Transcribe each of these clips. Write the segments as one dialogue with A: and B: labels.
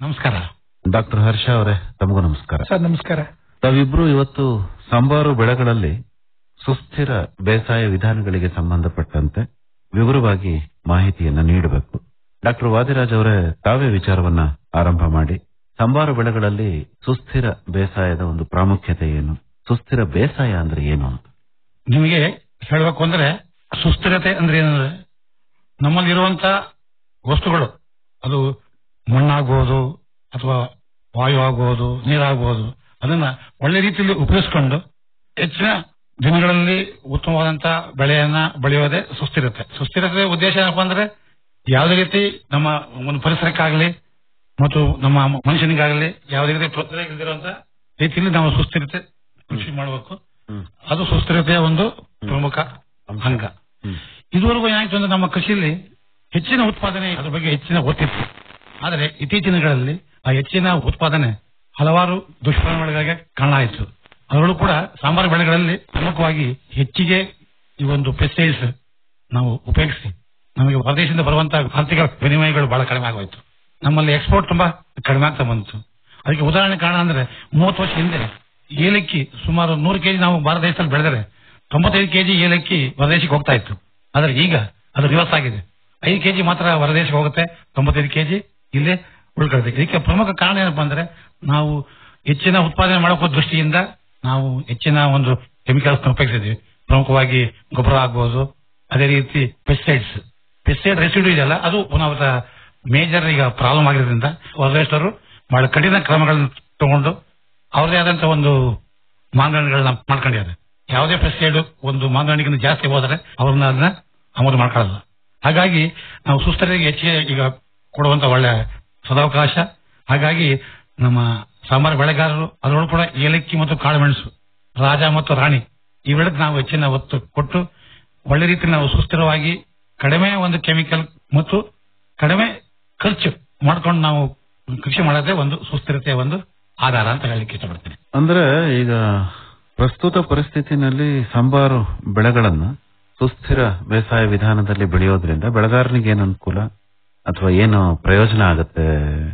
A: ನಮಸ್ಕಾರ
B: ಡಾಕ್ಟರ್ ಹರ್ಷ ಅವರೇ ತಮಗೂ ನಮಸ್ಕಾರ
C: ಸರ್ ನಮಸ್ಕಾರ
B: ತಾವಿಬ್ರು ಇವತ್ತು ಸಂಬಾರು ಬೆಳೆಗಳಲ್ಲಿ ಸುಸ್ಥಿರ ಬೇಸಾಯ ವಿಧಾನಗಳಿಗೆ ಸಂಬಂಧಪಟ್ಟಂತೆ ವಿವರವಾಗಿ ಮಾಹಿತಿಯನ್ನ ನೀಡಬೇಕು ಡಾಕ್ಟರ್ ವಾದಿರಾಜ್ ಅವರೇ ತಾವೇ ವಿಚಾರವನ್ನ ಆರಂಭ ಮಾಡಿ ಸಂಬಾರು ಬೆಳೆಗಳಲ್ಲಿ ಸುಸ್ಥಿರ ಬೇಸಾಯದ ಒಂದು ಪ್ರಾಮುಖ್ಯತೆ ಏನು ಸುಸ್ಥಿರ ಬೇಸಾಯ ಅಂದ್ರೆ ಏನು ಅಂತ
A: ನಿಮಗೆ ಹೇಳಬೇಕು ಅಂದ್ರೆ ಸುಸ್ಥಿರತೆ ಅಂದ್ರೆ ಏನಂದ್ರೆ ನಮ್ಮಲ್ಲಿರುವಂತ ವಸ್ತುಗಳು ಅದು ಮಣ್ಣಾಗಬಹುದು ಅಥವಾ ವಾಯು ಆಗಬಹುದು ನೀರಾಗಬಹುದು ಅದನ್ನ ಒಳ್ಳೆ ರೀತಿಯಲ್ಲಿ ಉಪಯೋಗಿಸಿಕೊಂಡು ಹೆಚ್ಚಿನ ದಿನಗಳಲ್ಲಿ ಉತ್ತಮವಾದಂತ ಬೆಳೆಯನ್ನ ಬೆಳೆಯೋದೇ ಸುಸ್ಥಿರತೆ ಸುಸ್ಥಿರತೆ ಉದ್ದೇಶ ಏನಪ್ಪಾ ಅಂದ್ರೆ ಯಾವುದೇ ರೀತಿ ನಮ್ಮ ಒಂದು ಪರಿಸರಕ್ಕಾಗಲಿ ಮತ್ತು ನಮ್ಮ ಮನುಷ್ಯನಿಗಾಗಲಿ ಯಾವುದೇ ರೀತಿ ತೊಂದರೆ ಇಲ್ದಿರುವಂತ ರೀತಿಯಲ್ಲಿ ನಾವು ಸುಸ್ಥಿರತೆ ಕೃಷಿ ಮಾಡಬೇಕು
B: ಹ್ಮ್.
A: ಅದು ಸುಸ್ಥಿರತೆಯ ಒಂದು ಪ್ರಮುಖ ಅಂಗ
B: ಹ್ಮ್.
A: ಇದುವರೆಗೂ ಏನಾಯ್ತು ಅಂದ್ರೆ ನಮ್ಮ ಕೃಷಿಯಲ್ಲಿ ಹೆಚ್ಚಿನ ಉತ್ಪಾದನೆ ಅದ್ರ ಬಗ್ಗೆ ಹೆಚ್ಚಿನ ಒತ್ತಿತ್ತು ಆದರೆ ಇತ್ತೀಚಿನ ದಿನಗಳಲ್ಲಿ ಆ ಹೆಚ್ಚಿನ ಉತ್ಪಾದನೆ ಹಲವಾರು ದುಷ್ಪರಿಣಾಮಗಳಿಗೆ ಕಾರಣ ಆಯಿತು ಅದರಲ್ಲೂ ಕೂಡ ಸಾಂಬಾರು ಬೆಳೆಗಳಲ್ಲಿ ಪ್ರಮುಖವಾಗಿ ಹೆಚ್ಚಿಗೆ ಈ ಒಂದು ಪೆಸ್ಟಿಸೈಡ್ಸ್ ನಾವು ಉಪಯೋಗಿಸಿ ನಮಗೆ ಹೊರದೇಶದಿಂದ ಬರುವಂತಹ ಆರ್ಥಿಕ ವಿನಿಮಯಗಳು ಬಹಳ ಕಡಿಮೆ ಆಗೋಯ್ತು ನಮ್ಮಲ್ಲಿ ಎಕ್ಸ್ಪೋರ್ಟ್ ತುಂಬಾ ಕಡಿಮೆ ಆಗ್ತಾ ಬಂತು ಅದಕ್ಕೆ ಉದಾಹರಣೆ ಕಾರಣ ಅಂದ್ರೆ ಮೂವತ್ತು ವರ್ಷ ಹಿಂದೆ ಏಲಕ್ಕಿ ಸುಮಾರು ನೂರು ಕೆಜಿ ನಾವು ಭಾರತ ದೇಶದಲ್ಲಿ ಬೆಳೆದರೆ ತೊಂಬತ್ತೈದು ಕೆಜಿ ಏಲಕ್ಕಿ ಹೊರದೇಶಕ್ಕೆ ಹೋಗ್ತಾ ಇತ್ತು ಆದ್ರೆ ಈಗ ಅದು ರಿವರ್ಸ್ ಆಗಿದೆ ಐದು ಕೆಜಿ ಮಾತ್ರ ಹೊರದೇಶಕ್ಕೆ ಹೋಗುತ್ತೆ ತೊಂಬತ್ತೈದು ಕೆಜಿ ಇಲ್ಲೇ ಉಳ್ಕೊಳ್ತದೆ ಇದಕ್ಕೆ ಪ್ರಮುಖ ಕಾರಣ ಏನಪ್ಪಾ ಅಂದ್ರೆ ನಾವು ಹೆಚ್ಚಿನ ಉತ್ಪಾದನೆ ಮಾಡೋ ದೃಷ್ಟಿಯಿಂದ ನಾವು ಹೆಚ್ಚಿನ ಒಂದು ಕೆಮಿಕಲ್ಸ್ ಉಪಯೋಗಿಸಿದ್ವಿ ಪ್ರಮುಖವಾಗಿ ಗೊಬ್ಬರ ಆಗ್ಬೋದು ಅದೇ ರೀತಿ ಪೆಸ್ಟಿಸೈಡ್ಸ್ ಪೆಸ್ಟಿಸೈಡ್ ರೆಸಿಡ್ಯೂ ಇದೆಯಲ್ಲ ಅದು ಒನ್ ಆಫ್ ದ ಮೇಜರ್ ಈಗ ಪ್ರಾಬ್ಲಮ್ ಆಗಿರೋದ್ರಿಂದ ಹೊರದೇಶರು ಬಹಳ ಕಠಿಣ ಕ್ರಮಗಳನ್ನು ತಗೊಂಡು ಅವ್ರದೇ ಆದಂತ ಒಂದು ಮಾನದಂಡಗಳನ್ನ ಮಾಡ್ಕೊಂಡಿದ್ದಾರೆ ಯಾವುದೇ ಪೆಸ್ಟಿಸೈಡ್ ಒಂದು ಮಾನದಂಡಕ್ಕಿಂತ ಜಾಸ್ತಿ ಹೋದರೆ ಅವ್ರನ್ನ ಅದನ್ನ ಆಮದು ಮಾಡ್ಕೊಳ್ಳಲ್ಲ ಹಾಗಾಗಿ ನಾವು ಸುಸ್ಥಿರತೆಗೆ ಹೆಚ್ಚಿಗೆ ಈಗ ಕೊಡುವಂತ ಒಳ್ಳೆ ಸದಾವಕಾಶ ಹಾಗಾಗಿ ನಮ್ಮ ಸಾಂಬಾರು ಬೆಳೆಗಾರರು ಅದರೊಳಗೆ ಕೂಡ ಏಲಕ್ಕಿ ಮತ್ತು ಕಾಳುಮೆಣಸು ರಾಜ ಮತ್ತು ರಾಣಿ ಇವೆರಡಕ್ಕೆ ನಾವು ಹೆಚ್ಚಿನ ಒತ್ತು ಕೊಟ್ಟು ಒಳ್ಳೆ ರೀತಿಯಲ್ಲಿ ನಾವು ಸುಸ್ಥಿರವಾಗಿ ಕಡಿಮೆ ಒಂದು ಕೆಮಿಕಲ್ ಮತ್ತು ಕಡಿಮೆ ಖರ್ಚು ಮಾಡ್ಕೊಂಡು ನಾವು ಕೃಷಿ ಮಾಡೋದೇ ಒಂದು ಸುಸ್ಥಿರತೆಯ ಒಂದು ಆಧಾರ ಅಂತ ಹೇಳಲಿಕ್ಕೆ ಇಷ್ಟಪಡ್ತೀನಿ
B: ಅಂದ್ರೆ ಈಗ ಪ್ರಸ್ತುತ ಪರಿಸ್ಥಿತಿನಲ್ಲಿ ಸಂಬಾರು ಬೆಳೆಗಳನ್ನ ಸುಸ್ಥಿರ ಬೇಸಾಯ ವಿಧಾನದಲ್ಲಿ ಬೆಳೆಯೋದ್ರಿಂದ ಬೆಳೆಗಾರನಿಗೆ ಏನು ಅನುಕೂಲ ಅಥವಾ ಏನು ಪ್ರಯೋಜನ ಆಗುತ್ತೆ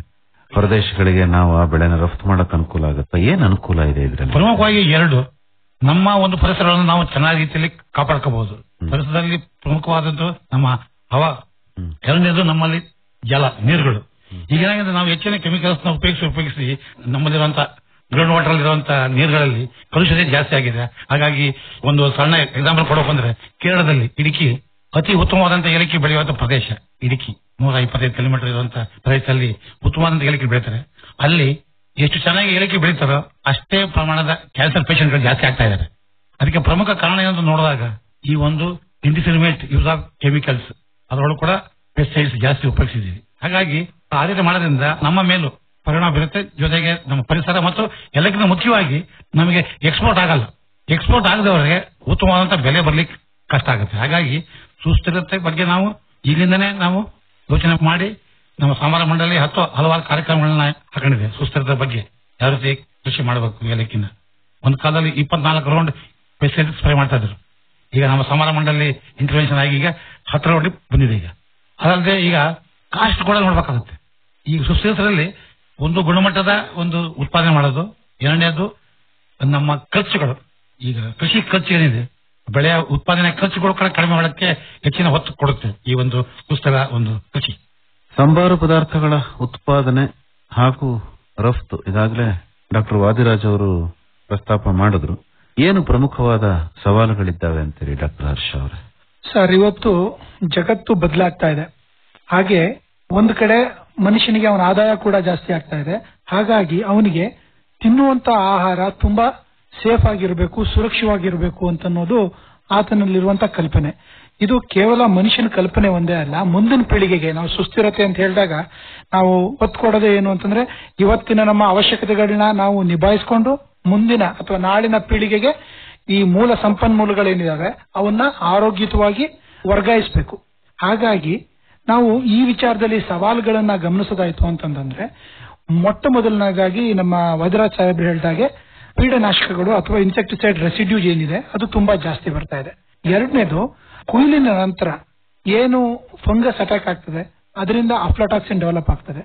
B: ಹೊರದೇಶಗಳಿಗೆ ನಾವು ಆ ಬೆಳೆನ ರಫ್ತು ಮಾಡಕ್ ಅನುಕೂಲ ಆಗುತ್ತೆ ಏನ್ ಅನುಕೂಲ ಇದೆ ಇದರಲ್ಲಿ
A: ಪ್ರಮುಖವಾಗಿ ಎರಡು ನಮ್ಮ ಒಂದು ಪರಿಸರವನ್ನು ನಾವು ಚೆನ್ನಾಗಿ ರೀತಿಯಲ್ಲಿ ಕಾಪಾಡ್ಕೋಬಹುದು ಪರಿಸರದಲ್ಲಿ ಪ್ರಮುಖವಾದದ್ದು ನಮ್ಮ ಹವಾ
B: ಹ್ಮ್.
A: ಎರಡನೇದು ನಮ್ಮಲ್ಲಿ ಜಲ ನೀರುಗಳು ಈಗ ಏನಾಗಿದೆ ನಾವು ಹೆಚ್ಚಿನ ಕೆಮಿಕಲ್ಸ್ ನ ಉಪಯೋಗಿಸಿ ಉಪಯೋಗಿಸಿ ನಮ್ಮಲ್ಲಿರುವಂತ ಗ್ರೌಂಡ್ ವಾಟರ್ ಇರುವಂತ ನೀರುಗಳಲ್ಲಿ ಕಲುಷತೆ ಜಾಸ್ತಿ ಆಗಿದೆ ಹಾಗಾಗಿ ಒಂದು ಸಣ್ಣ ಎಕ್ಸಾಂಪಲ್ ಕೊಡೋಕೆ ಬಂದ್ರೆ ಕೇರಳದಲ್ಲಿ ಇടുಕಿ ಅತಿ ಉತ್ತಮವಾದಂತ ಏಲಕ್ಕಿ ಬೆಳೆಯುವಂತ ಪ್ರದೇಶ ಇടുಕಿ ನೂರ ಇಪ್ಪತ್ತೈದು ಕಿಲೋಮೀಟರ್ ಇರುವಂತ ಪ್ರದೇಶದಲ್ಲಿ ಉತ್ತಮವಾದಂತ ಏಲಕ್ಕಿ ಬೆಳೀತಾರೆ ಅಲ್ಲಿ ಎಷ್ಟು ಚೆನ್ನಾಗಿ ಏಲಕ್ಕಿ ಬೆಳೀತಾರೋ ಅಷ್ಟೇ ಪ್ರಮಾಣದ ಕ್ಯಾನ್ಸರ್ ಪೇಷಂಟ್ಗಳು ಜಾಸ್ತಿ ಆಗ್ತಾ ಇದ್ದಾರೆ ಅದಕ್ಕೆ ಪ್ರಮುಖ ಕಾರಣ ಏನಂತ ನೋಡಿದಾಗ ಈ ಒಂದು ಇಂಡಿಸಿನಿಮೇಟ್ ಯೂಸ್ ಆಫ್ ಕೆಮಿಕಲ್ಸ್ ಅದರೊಳಗೆ ಕೂಡ ಪೆಸ್ಟಿಸೈಡ್ಸ್ ಜಾಸ್ತಿ ಉಪಯೋಗಿಸಿದ್ದೀವಿ ಹಾಗಾಗಿ ಆ ರೀತಿ ಮಾಡೋದ್ರಿಂದ ನಮ್ಮ ಮೇಲೂ ಪರಿಣಾಮ ಬೀರುತ್ತೆ ಜೊತೆಗೆ ನಮ್ಮ ಪರಿಸರ ಮತ್ತು ಎಲ್ಲಕ್ಕಿಂತ ಮುಖ್ಯವಾಗಿ ನಮಗೆ ಎಕ್ಸ್ಪೋರ್ಟ್ ಆಗಲ್ಲ ಎಕ್ಸ್ಪೋರ್ಟ್ ಆಗದವರಿಗೆ ಉತ್ತಮವಾದಂತ ಬೆಲೆ ಬರ್ಲಿಕ್ಕೆ ಕಷ್ಟ ಆಗುತ್ತೆ ಹಾಗಾಗಿ ಸುಸ್ಥಿರತೆ ಬಗ್ಗೆ ನಾವು ಈಗಿಂದನೇ ನಾವು ಯೋಚನೆ ಮಾಡಿ ನಮ್ಮ ಸಾಂಬಾರ ಮಂಡಳಿ ಹತ್ತು ಹಲವಾರು ಕಾರ್ಯಕ್ರಮಗಳನ್ನ ಹಾಕೊಂಡಿದೆ ಸುಸ್ಥಿರತೆ ಬಗ್ಗೆ ಯಾವ ರೀತಿ ಕೃಷಿ ಮಾಡಬೇಕು ಏಲಕ್ಕಿನ ಒಂದು ಕಾಲದಲ್ಲಿ ಇಪ್ಪತ್ನಾಲ್ಕು ರೌಂಡ್ ಪೆಸ್ಟಿಸೈಡ್ ಸ್ಪ್ರೇ ಮಾಡ್ತಾ ಇದ್ರು ಈಗ ನಮ್ಮ ಸಮಾರ ಮಂಡಳಿ ಇಂಟರ್ವೆನ್ಷನ್ ಆಗಿ ಈಗ ಹತ್ತು ರೌಂಡ್ ಬಂದಿದೆ ಈಗ ಅದಲ್ಲದೆ ಈಗ ಕಾಸ್ಟ್ ಕೂಡ ನೋಡ್ಬೇಕಾಗುತ್ತೆ ಈ ಸುಸ್ಥಿರತೆಯಲ್ಲಿ ಒಂದು ಗುಣಮಟ್ಟದ ಒಂದು ಉತ್ಪಾದನೆ ಮಾಡೋದು ಎರಡನೇದು ನಮ್ಮ ಖರ್ಚುಗಳು ಈಗ ಕೃಷಿ ಖರ್ಚು ಏನಿದೆ ಬೆಳೆಯ ಉತ್ಪಾದನೆ ಖರ್ಚುಗಳು ಕೂಡ ಕಡಿಮೆ ಮಾಡೋಕ್ಕೆ ಹೆಚ್ಚಿನ ಒತ್ತು ಕೊಡುತ್ತೆ ಈ ಒಂದು ಸುಸ್ಥಿರ ಒಂದು ಕೃಷಿ
B: ಸಂಬಾರು ಪದಾರ್ಥಗಳ ಉತ್ಪಾದನೆ ಹಾಗೂ ರಫ್ತು ಈಗಾಗಲೇ ಡಾಕ್ಟರ್ ವಾದಿರಾಜ್ ಅವರು ಪ್ರಸ್ತಾಪ ಮಾಡಿದ್ರು ಏನು ಪ್ರಮುಖವಾದ ಸವಾಲುಗಳಿದ್ದಾವೆ ಅಂತೀರಿ ಡಾಕ್ಟರ್ ಹರ್ಷ ಅವರೇ
C: ಸರ್ ಇವತ್ತು ಜಗತ್ತು ಬದಲಾಗ್ತಾ ಇದೆ ಹಾಗೆ ಒಂದು ಕಡೆ ಮನುಷ್ಯನಿಗೆ ಅವನ ಆದಾಯ ಕೂಡ ಜಾಸ್ತಿ ಆಗ್ತಾ ಇದೆ ಹಾಗಾಗಿ ಅವನಿಗೆ ತಿನ್ನುವಂತ ಆಹಾರ ತುಂಬಾ ಸೇಫ್ ಆಗಿರಬೇಕು ಸುರಕ್ಷಿತವಾಗಿರಬೇಕು ಅಂತ ಅನ್ನೋದು ಆತನಲ್ಲಿರುವಂತ ಕಲ್ಪನೆ ಇದು ಕೇವಲ ಮನುಷ್ಯನ ಕಲ್ಪನೆ ಒಂದೇ ಅಲ್ಲ ಮುಂದಿನ ಪೀಳಿಗೆಗೆ ನಾವು ಸುಸ್ಥಿರತೆ ಅಂತ ಹೇಳಿದಾಗ ನಾವು ಒತ್ತು ಕೊಡೋದೇ ಏನು ಅಂತಂದ್ರೆ ಇವತ್ತಿನ ನಮ್ಮ ಅವಶ್ಯಕತೆಗಳನ್ನ ನಾವು ನಿಭಾಯಿಸಿಕೊಂಡು ಮುಂದಿನ ಅಥವಾ ನಾಳಿನ ಪೀಳಿಗೆಗೆ ಈ ಮೂಲ ಸಂಪನ್ಮೂಲಗಳೇನಿದಾವೆ ಅವನ್ನ ಆರೋಗ್ಯಯುತವಾಗಿ ವರ್ಗಾಯಿಸಬೇಕು ಹಾಗಾಗಿ ನಾವು ಈ ವಿಚಾರದಲ್ಲಿ ಸವಾಲುಗಳನ್ನ ಗಮನಿಸೋದಾಯ್ತು ಅಂತಂದ್ರೆ ಮೊಟ್ಟ ಮೊದಲನೇದಾಗಿ ನಮ್ಮ ವಜ್ರಾಜ್ ಸಾಹೇಬ್ರು ಹೇಳಿದಾಗೆ ಕೀಟನಾಶಕಗಳು ಅಥವಾ ಇನ್ಸೆಕ್ಟಿಸೈಡ್ ರೆಸಿಡ್ಯೂಸ್ ಏನಿದೆ ಅದು ತುಂಬಾ ಜಾಸ್ತಿ ಬರ್ತಾ ಇದೆ ಎರಡನೇದು ಕೊಯ್ಲಿನ ನಂತರ ಏನು ಫಂಗಸ್ ಅಟ್ಯಾಕ್ ಆಗ್ತದೆ ಅದರಿಂದ ಅಫ್ಲಾಟಾಕ್ಸಿನ್ ಡೆವಲಪ್ ಆಗ್ತದೆ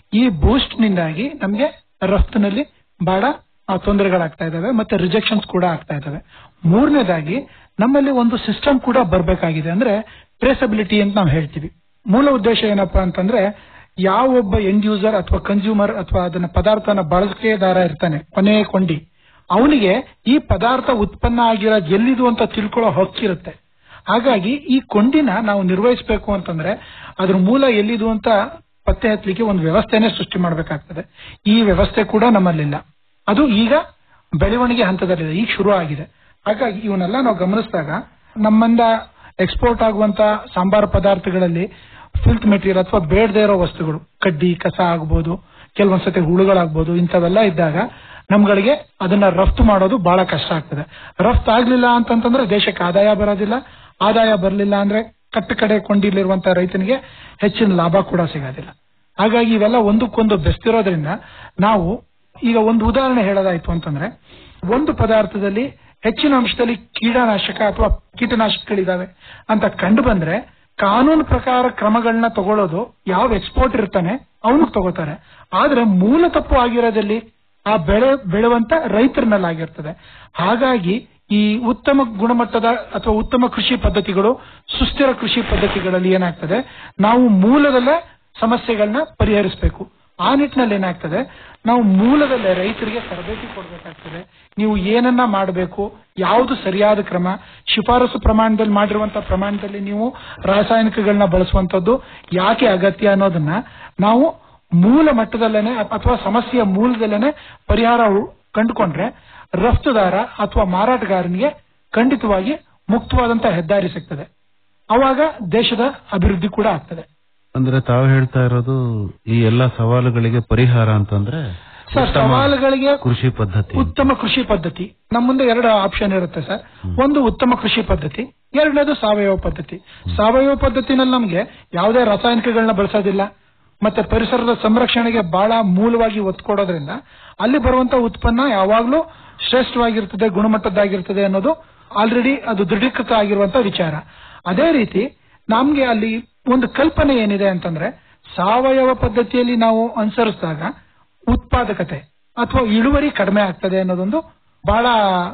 C: ಈ ಬೂಸ್ಟ್ ನಿಂದಾಗಿ ನಮ್ಗೆ ರಫ್ತಿನಲ್ಲಿ ಬಹಳ ಆ, ತೊಂದರೆಗಳಾಗ್ತಾ ಇದಾವೆ ಮತ್ತೆ ರಿಜೆಕ್ಷನ್ಸ್ ಕೂಡ ಆಗ್ತಾ ಇದಾವೆ ಮೂರನೇದಾಗಿ ನಮ್ಮಲ್ಲಿ ಒಂದು ಸಿಸ್ಟಮ್ ಕೂಡ ಬರಬೇಕಾಗಿದೆ ಅಂದ್ರೆ ಟ್ರೇಸಬಿಲಿಟಿ ಅಂತ ನಾವು ಹೇಳ್ತೀವಿ ಮೂಲ ಉದ್ದೇಶ ಏನಪ್ಪಾ ಅಂತಂದ್ರೆ ಯಾವ ಒಬ್ಬ ಎಂಡ್ ಯೂಸರ್ ಅಥವಾ ಕನ್ಸ್ಯೂಮರ್ ಅಥವಾ ಅದನ್ನ ಪದಾರ್ಥನ ಬಳಕೆದಾರ ಇರ್ತಾನೆ ಕೊನೆಯ ಕೊಂಡಿ ಅವನಿಗೆ ಈ ಪದಾರ್ಥ ಉತ್ಪನ್ನ ಆಗಿರೋದು ಎಲ್ಲಿದು ಅಂತ ತಿಳ್ಕೊಳ್ಳೋ ಹಕ್ಕಿರುತ್ತೆ ಹಾಗಾಗಿ ಈ ಕೊಂಡಿನ ನಾವು ನಿರ್ವಹಿಸಬೇಕು ಅಂತಂದ್ರೆ ಅದ್ರ ಮೂಲ ಎಲ್ಲಿದು ಅಂತ ಪತ್ತೆ ಹಚ್ಚಲಿಕ್ಕೆ ಒಂದು ವ್ಯವಸ್ಥೆನೇ ಸೃಷ್ಟಿ ಮಾಡಬೇಕಾಗ್ತದೆ ಈ ವ್ಯವಸ್ಥೆ ಕೂಡ ನಮ್ಮಲ್ಲಿಲ್ಲ ಅದು ಈಗ ಬೆಳವಣಿಗೆ ಹಂತದಲ್ಲಿದೆ ಈಗ ಶುರು ಆಗಿದೆ ಹಾಗಾಗಿ ಇವನ್ನೆಲ್ಲ ನಾವು ಗಮನಿಸಿದಾಗ ನಮ್ಮಿಂದ ಎಕ್ಸ್ಪೋರ್ಟ್ ಆಗುವಂತ ಸಾಂಬಾರ ಪದಾರ್ಥಗಳಲ್ಲಿ ಫಿಲ್ತ್ ಮೆಟೀರಿಯಲ್ ಅಥವಾ ಬೇಡದೇ ಇರೋ ವಸ್ತುಗಳು ಕಡ್ಡಿ ಕಸ ಆಗ್ಬೋದು ಕೆಲವೊಂದ್ಸತಿ ಹುಳುಗಳಾಗ್ಬೋದು ಇಂಥವೆಲ್ಲ ಇದ್ದಾಗ ನಮ್ಗಳಿಗೆ ಅದನ್ನ ರಫ್ತು ಮಾಡೋದು ಬಹಳ ಕಷ್ಟ ಆಗ್ತದೆ ರಫ್ತು ಆಗ್ಲಿಲ್ಲ ಅಂತಂತಂದ್ರೆ ದೇಶಕ್ಕೆ ಆದಾಯ ಬರೋದಿಲ್ಲ ಆದಾಯ ಬರಲಿಲ್ಲ ಅಂದ್ರೆ ಕಟ್ಟ ಕಡೆ ಕೊಂಡಿಲಿರುವಂತ ರೈತನಿಗೆ ಹೆಚ್ಚಿನ ಲಾಭ ಕೂಡ ಸಿಗೋದಿಲ್ಲ ಹಾಗಾಗಿ ಇವೆಲ್ಲ ಒಂದಕ್ಕೊಂದು ಬೆಸ್ತಿರೋದ್ರಿಂದ ನಾವು ಈಗ ಒಂದು ಉದಾಹರಣೆ ಹೇಳೋದಾಯ್ತು ಅಂತಂದ್ರೆ ಒಂದು ಪದಾರ್ಥದಲ್ಲಿ ಹೆಚ್ಚಿನ ಅಂಶದಲ್ಲಿ ಕೀಟನಾಶಕ ಅಥವಾ ಕೀಟನಾಶಕಗಳಿದಾವೆ ಅಂತ ಕಂಡು ಬಂದ್ರೆ ಕಾನೂನು ಪ್ರಕಾರ ಕ್ರಮಗಳನ್ನ ತಗೊಳ್ಳೋದು ಯಾವ ಎಕ್ಸ್ಪೋರ್ಟ್ ಇರ್ತಾನೆ ಅವನು ತಗೋತಾರೆ ಆದ್ರೆ ಮೂಲ ತಪ್ಪು ಆಗಿರೋದಲ್ಲಿ ಆ ಬೆಳೆ ಬೆಳೆಯುವಂತ ರೈತರ ಮೇಲಾಗಿರ್ತದೆ ಹಾಗಾಗಿ ಈ ಉತ್ತಮ ಗುಣಮಟ್ಟದ ಅಥವಾ ಉತ್ತಮ ಕೃಷಿ ಪದ್ಧತಿಗಳು ಸುಸ್ಥಿರ ಕೃಷಿ ಪದ್ಧತಿಗಳಲ್ಲಿ ಏನಾಗ್ತದೆ ನಾವು ಮೂಲದಲ್ಲೇ ಸಮಸ್ಯೆಗಳನ್ನ ಪರಿಹರಿಸಬೇಕು ಆ ನಿಟ್ಟಿನಲ್ಲಿ ಏನಾಗ್ತದೆ ನಾವು ಮೂಲದಲ್ಲೇ ರೈತರಿಗೆ ತರಬೇತಿ ಕೊಡಬೇಕಾಗ್ತದೆ ನೀವು ಏನನ್ನ ಮಾಡಬೇಕು ಯಾವುದು ಸರಿಯಾದ ಕ್ರಮ ಶಿಫಾರಸು ಪ್ರಮಾಣದಲ್ಲಿ ಮಾಡಿರುವಂತ ಪ್ರಮಾಣದಲ್ಲಿ ನೀವು ರಾಸಾಯನಿಕಗಳನ್ನ ಬಳಸುವಂತದ್ದು ಯಾಕೆ ಅಗತ್ಯ ಅನ್ನೋದನ್ನ ನಾವು ಮೂಲ ಮಟ್ಟದಲ್ಲೇನೆ ಅಥವಾ ಸಮಸ್ಯೆಯ ಮೂಲದಲ್ಲೇನೆ ಪರಿಹಾರ ಹು- ಕಂಡುಕೊಂಡ್ರೆ ರಫ್ತುದಾರ ಅಥವಾ ಮಾರಾಟಗಾರನಿಗೆ ಖಂಡಿತವಾಗಿ ಮುಕ್ತವಾದಂತ ಹೆದ್ದಾರಿ ಸಿಗ್ತದೆ ಅವಾಗ ದೇಶದ ಅಭಿವೃದ್ಧಿ ಕೂಡ ಆಗ್ತದೆ
B: ಅಂದ್ರೆ ತಾವು ಹೇಳ್ತಾ ಇರೋದು ಈ ಎಲ್ಲಾ ಸವಾಲುಗಳಿಗೆ ಪರಿಹಾರ ಅಂತಂದ್ರೆ
C: ಸರ್
B: ಉತ್ತಮ
C: ಸವಾಲುಗಳಿಗೆ
B: ಕೃಷಿ ಪದ್ಧತಿ
C: ಉತ್ತಮ ಕೃಷಿ ಪದ್ಧತಿ ನಮ್ಮ ಮುಂದೆ ಎರಡು ಆಪ್ಷನ್ ಇರುತ್ತೆ ಸರ್ ಒಂದು ಉತ್ತಮ ಕೃಷಿ ಪದ್ಧತಿ ಎರಡನೇದು ಸಾವಯವ ಪದ್ಧತಿ ಸಾವಯವ ಪದ್ಧತಿನಲ್ಲಿ ನಮಗೆ ಯಾವುದೇ ರಾಸಾಯನಿಕಗಳನ್ನ ಬಳಸೋದಿಲ್ಲ ಮತ್ತೆ ಪರಿಸರದ ಸಂರಕ್ಷಣೆಗೆ ಬಹಳ ಮೂಲವಾಗಿ ಒತ್ತು ಕೊಡೋದ್ರಿಂದ ಅಲ್ಲಿ ಬರುವಂತ ಉತ್ಪನ್ನ ಯಾವಾಗ್ಲೂ ಶ್ರೇಷ್ಠವಾಗಿರ್ತದೆ ಗುಣಮಟ್ಟದ್ದಾಗಿರ್ತದೆ ಅನ್ನೋದು ಆಲ್ರೆಡಿ ಅದು ದೃಢೀಕೃತ ಆಗಿರುವಂತ ವಿಚಾರ ಅದೇ ರೀತಿ ನಮ್ಗೆ ಅಲ್ಲಿ ಒಂದು ಕಲ್ಪನೆ ಏನಿದೆ ಅಂತಂದ್ರೆ ಸಾವಯವ ಪದ್ಧತಿಯಲ್ಲಿ ನಾವು ಅನುಸರಿಸಿದಾಗ ಉತ್ಪಾದಕತೆ ಅಥವಾ ಇಳುವರಿ ಕಡಿಮೆ ಆಗ್ತದೆ ಅನ್ನೋದೊಂದು ಬಹಳ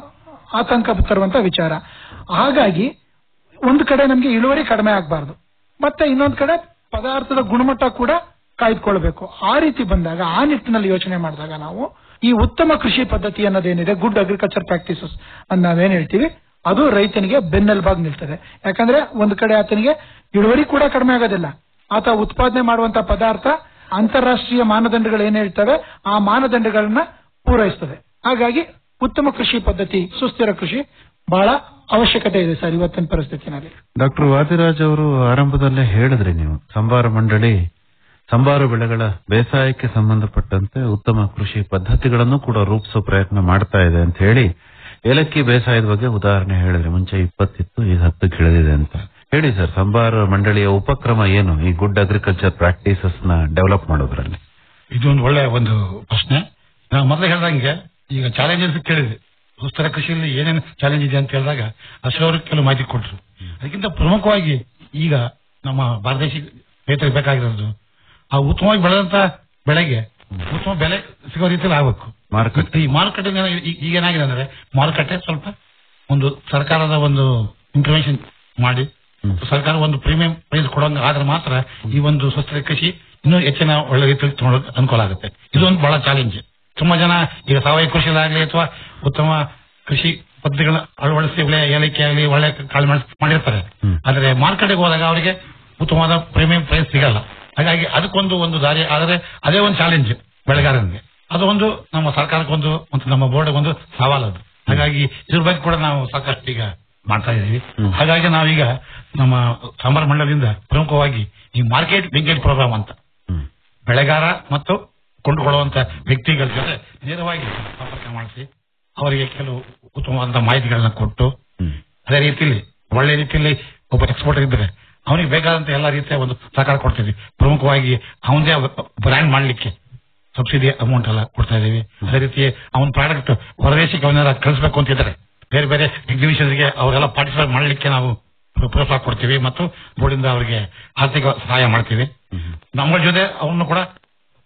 C: ಆತಂಕ ತರುವಂತ ವಿಚಾರ ಹಾಗಾಗಿ ಒಂದು ಕಡೆ ನಮ್ಗೆ ಇಳುವರಿ ಕಡಿಮೆ ಆಗಬಾರ್ದು ಮತ್ತೆ ಇನ್ನೊಂದು ಕಡೆ ಪದಾರ್ಥದ ಗುಣಮಟ್ಟ ಕೂಡ ಕಾಯ್ದುಕೊಳ್ಬೇಕು ಆ ರೀತಿ ಬಂದಾಗ ಆ ನಿಟ್ಟಿನಲ್ಲಿ ಯೋಚನೆ ಮಾಡಿದಾಗ ನಾವು ಈ ಉತ್ತಮ ಕೃಷಿ ಪದ್ಧತಿ ಅನ್ನೋದೇನಿದೆ ಗುಡ್ ಅಗ್ರಿಕಲ್ಚರ್ ಪ್ರಾಕ್ಟೀಸಸ್ ಅಂತ ನಾವೇನ್ ಹೇಳ್ತೀವಿ ಅದು ರೈತನಿಗೆ ಬೆನ್ನೆಲುಬಾಗಿ ನಿಲ್ತದೆ ಯಾಕಂದ್ರೆ ಒಂದು ಕಡೆ ಆತನಿಗೆ ಇಳುವರಿ ಕೂಡ ಕಡಿಮೆ ಆಗೋದಿಲ್ಲ ಆತ ಉತ್ಪಾದನೆ ಮಾಡುವಂತ ಪದಾರ್ಥ ಅಂತಾರಾಷ್ಟ್ರೀಯ ಮಾನದಂಡಗಳು ಏನ್ ಹೇಳ್ತವೆ ಆ ಮಾನದಂಡಗಳನ್ನ ಪೂರೈಸ್ತದೆ ಹಾಗಾಗಿ ಉತ್ತಮ ಕೃಷಿ ಪದ್ಧತಿ ಸುಸ್ಥಿರ ಕೃಷಿ ಬಹಳ ಅವಶ್ಯಕತೆ ಇದೆ ಸರ್ ಇವತ್ತಿನ ಪರಿಸ್ಥಿತಿನಲ್ಲಿ
B: ಡಾಕ್ಟರ್ ವಾದಿರಾಜ್ ಅವರು ಆರಂಭದಲ್ಲೇ ಹೇಳಿದ್ರಿ ನೀವು ಸಂಬಾರ ಮಂಡಳಿ ಸಂಬಾರು ಬೆಳೆಗಳ ಬೇಸಾಯಕ್ಕೆ ಸಂಬಂಧಪಟ್ಟಂತೆ ಉತ್ತಮ ಕೃಷಿ ಪದ್ಧತಿಗಳನ್ನು ಕೂಡ ರೂಪಿಸೋ ಪ್ರಯತ್ನ ಮಾಡ್ತಾ ಇದೆ ಅಂತ ಹೇಳಿ ಏಲಕ್ಕಿ ಬೇಸಾಯದ ಬಗ್ಗೆ ಉದಾಹರಣೆ ಹೇಳಿದ್ರಿ ಮುಂಚೆ ಇಪ್ಪತ್ತಿತ್ತು ಈಗ ಹತ್ತು ಇಳಿದಿದೆ ಅಂತ ಹೇಳಿ ಸರ್ ಸಂಬಾರ ಮಂಡಳಿಯ ಉಪಕ್ರಮ ಏನು ಈ ಗುಡ್ ಅಗ್ರಿಕಲ್ಚರ್ ಪ್ರಾಕ್ಟೀಸಸ್ ನ ಡೆವಲಪ್ ಮಾಡೋದ್ರಲ್ಲಿ
A: ಇದು ಒಂದು ಒಳ್ಳೆ ಒಂದು ಪ್ರಶ್ನೆ ನಾವು ಮೊದಲೇ ಹೇಳ್ದಂಗೆ ಈಗ ಚಾಲೆಂಜಸ್ ಕೇಳಿದ್ವಿ ಸುಸ್ಥಿರ ಕೃಷಿಯಲ್ಲಿ ಏನೇನು ಚಾಲೆಂಜ್ ಇದೆ ಅಂತ ಹೇಳಿದಾಗ ಅಶೋರ್ ಕೆಲವು ಮಾಹಿತಿ ಕೊಟ್ರು ಅದಕ್ಕಿಂತ ಪ್ರಮುಖವಾಗಿ ಈಗ ನಮ್ಮ ಭಾರತ ದೇಶ ರೈತರಿಗೆ ಬೇಕಾಗಿರೋದು ಆ ಉತ್ತಮವಾಗಿ ಬೆಳೆದಂತ ಬೆಳೆಗೆ ಉತ್ತಮ ಬೆಲೆ ಸಿಗೋ ರೀತಿಯಲ್ಲಿ ಆಗಬೇಕು
B: ಮಾರುಕಟ್ಟೆ
A: ಈ ಮಾರುಕಟ್ಟೆ ಈಗ ಏನಾಗಿದೆ ಅಂದ್ರೆ ಮಾರುಕಟ್ಟೆ ಸ್ವಲ್ಪ ಒಂದು ಸರ್ಕಾರದ ಒಂದು ಇಂಟರ್ವೆನ್ಷನ್ ಮಾಡಿ ಸರ್ಕಾರ ಒಂದು ಪ್ರೀಮಿಯಂ ಪ್ರೈಸ್ ಕೊಡೋಂಗ ಆದ್ರೆ ಮಾತ್ರ ಈ ಒಂದು ಸುಸ್ಥಿರ ಕೃಷಿ ಇನ್ನೂ ಹೆಚ್ಚಿನ ಒಳ್ಳೆ ರೀತಿಯಲ್ಲಿ ತಗೊಳ್ಳೋಕೆ ಅನುಕೂಲ ಆಗುತ್ತೆ ಇದು ಒಂದು ಬಹಳ ಚಾಲೆಂಜ್ ತುಂಬಾ ಜನ ಈಗ ಸಾವಯವ ಕೃಷಿಲಾಗ್ಲಿ ಅಥವಾ ಉತ್ತಮ ಕೃಷಿ ಪದ್ಧತಿಗಳನ್ನ ಅಳವಡಿಸಿ ಒಳ್ಳೆ ಏಲಕ್ಕಿ ಆಗಲಿ ಒಳ್ಳೆ ಕಾಳು ಮೆಣಸು ಮಾಡಿರ್ತಾರೆ
B: ಹ್ಮ್.
A: ಆದ್ರೆ ಮಾರ್ಕೆಟ್ಗೆ ಹೋದಾಗ ಅವರಿಗೆ ಉತ್ತಮವಾದ ಪ್ರೀಮಿಯಂ ಪ್ರೈಸ್ ಸಿಗಲ್ಲ ಹಾಗಾಗಿ ಅದಕ್ಕೊಂದು ಒಂದು ದಾರಿ ಆದರೆ ಅದೇ ಒಂದು ಚಾಲೆಂಜ್ ಬೆಳೆಗಾರನಿಗೆ ಅದು ಒಂದು ನಮ್ಮ ಸರ್ಕಾರಕ್ಕೊಂದು ಮತ್ತು ನಮ್ಮ ಬೋರ್ಡ್ ಒಂದು ಸವಾಲು ಅದು ಹಾಗಾಗಿ ಇದ್ರ ಬಗ್ಗೆ ಕೂಡ ನಾವು ಸಾಕಷ್ಟು ಈಗ ಮಾಡ್ತಾ ಇದ್ದೀವಿ
B: ಹ್ಮ್.
A: ಹಾಗಾಗಿ ನಾವೀಗ ನಮ್ಮ ಸಾಂಬಾರ ಮಂಡಲದಿಂದ ಪ್ರಮುಖವಾಗಿ ಈ ಮಾರ್ಕೆಟ್ ಲಿಂಕೇಜ್ ಪ್ರೋಗ್ರಾಮ್ ಅಂತ
B: ಹ್ಮ್.
A: ಬೆಳೆಗಾರ ಮತ್ತು ಕೊಂಡುಕೊಳ್ಳುವಂತ ವ್ಯಕ್ತಿಗಳ ಜೊತೆ ನೇರವಾಗಿ ಸಂಪರ್ಕ ಮಾಡಿಸಿ ಅವರಿಗೆ ಕೆಲವು ಉತ್ತಮವಾದ ಮಾಹಿತಿಗಳನ್ನ ಕೊಟ್ಟು
B: ಹ್ಮ್.
A: ಅದೇ ರೀತಿಯಲ್ಲಿ ಒಳ್ಳೆ ರೀತಿಯಲ್ಲಿ ಒಬ್ಬ ಎಕ್ಸ್ಪೋರ್ಟರ್ ಇದ್ರೆ ಅವನಿಗೆ ಬೇಕಾದಂತ ಎಲ್ಲ ರೀತಿಯ ಒಂದು ಸಹಕಾರ ಕೊಡ್ತೀವಿ ಪ್ರಮುಖವಾಗಿ ಅವನದೇ ಬ್ರ್ಯಾಂಡ್ ಮಾಡ್ಲಿಕ್ಕೆ ಸಬ್ಸಿಡಿ ಅಮೌಂಟ್ ಎಲ್ಲ ಕೊಡ್ತಾ ಇದೀವಿ ಅದೇ ರೀತಿ ಅವನ ಪ್ರಾಡಕ್ಟ್ ಹೊರದೇಶಕ್ಕೆ ಅವನ್ನೆಲ್ಲ ಕಳಿಸ್ಬೇಕು ಅಂತಿದ್ದಾರೆ ಬೇರೆ ಬೇರೆ ಎಕ್ಸಿಬಿಷನ್ಸ್ಗೆ ಅವರೆಲ್ಲ ಪಾರ್ಟಿಸಿಪೇಟ್ ಮಾಡ್ಲಿಕ್ಕೆ ನಾವು ಪ್ರೋತ್ಸಾಹ ಕೊಡ್ತೀವಿ ಮತ್ತು ಬೋರ್ಡಿಂದ ಅವರಿಗೆ ಆರ್ಥಿಕ ಸಹಾಯ ಮಾಡ್ತೀವಿ
B: ಹ್ಮ್.
A: ನಮ್ಮ ಜೊತೆ ಅವನು ಕೂಡ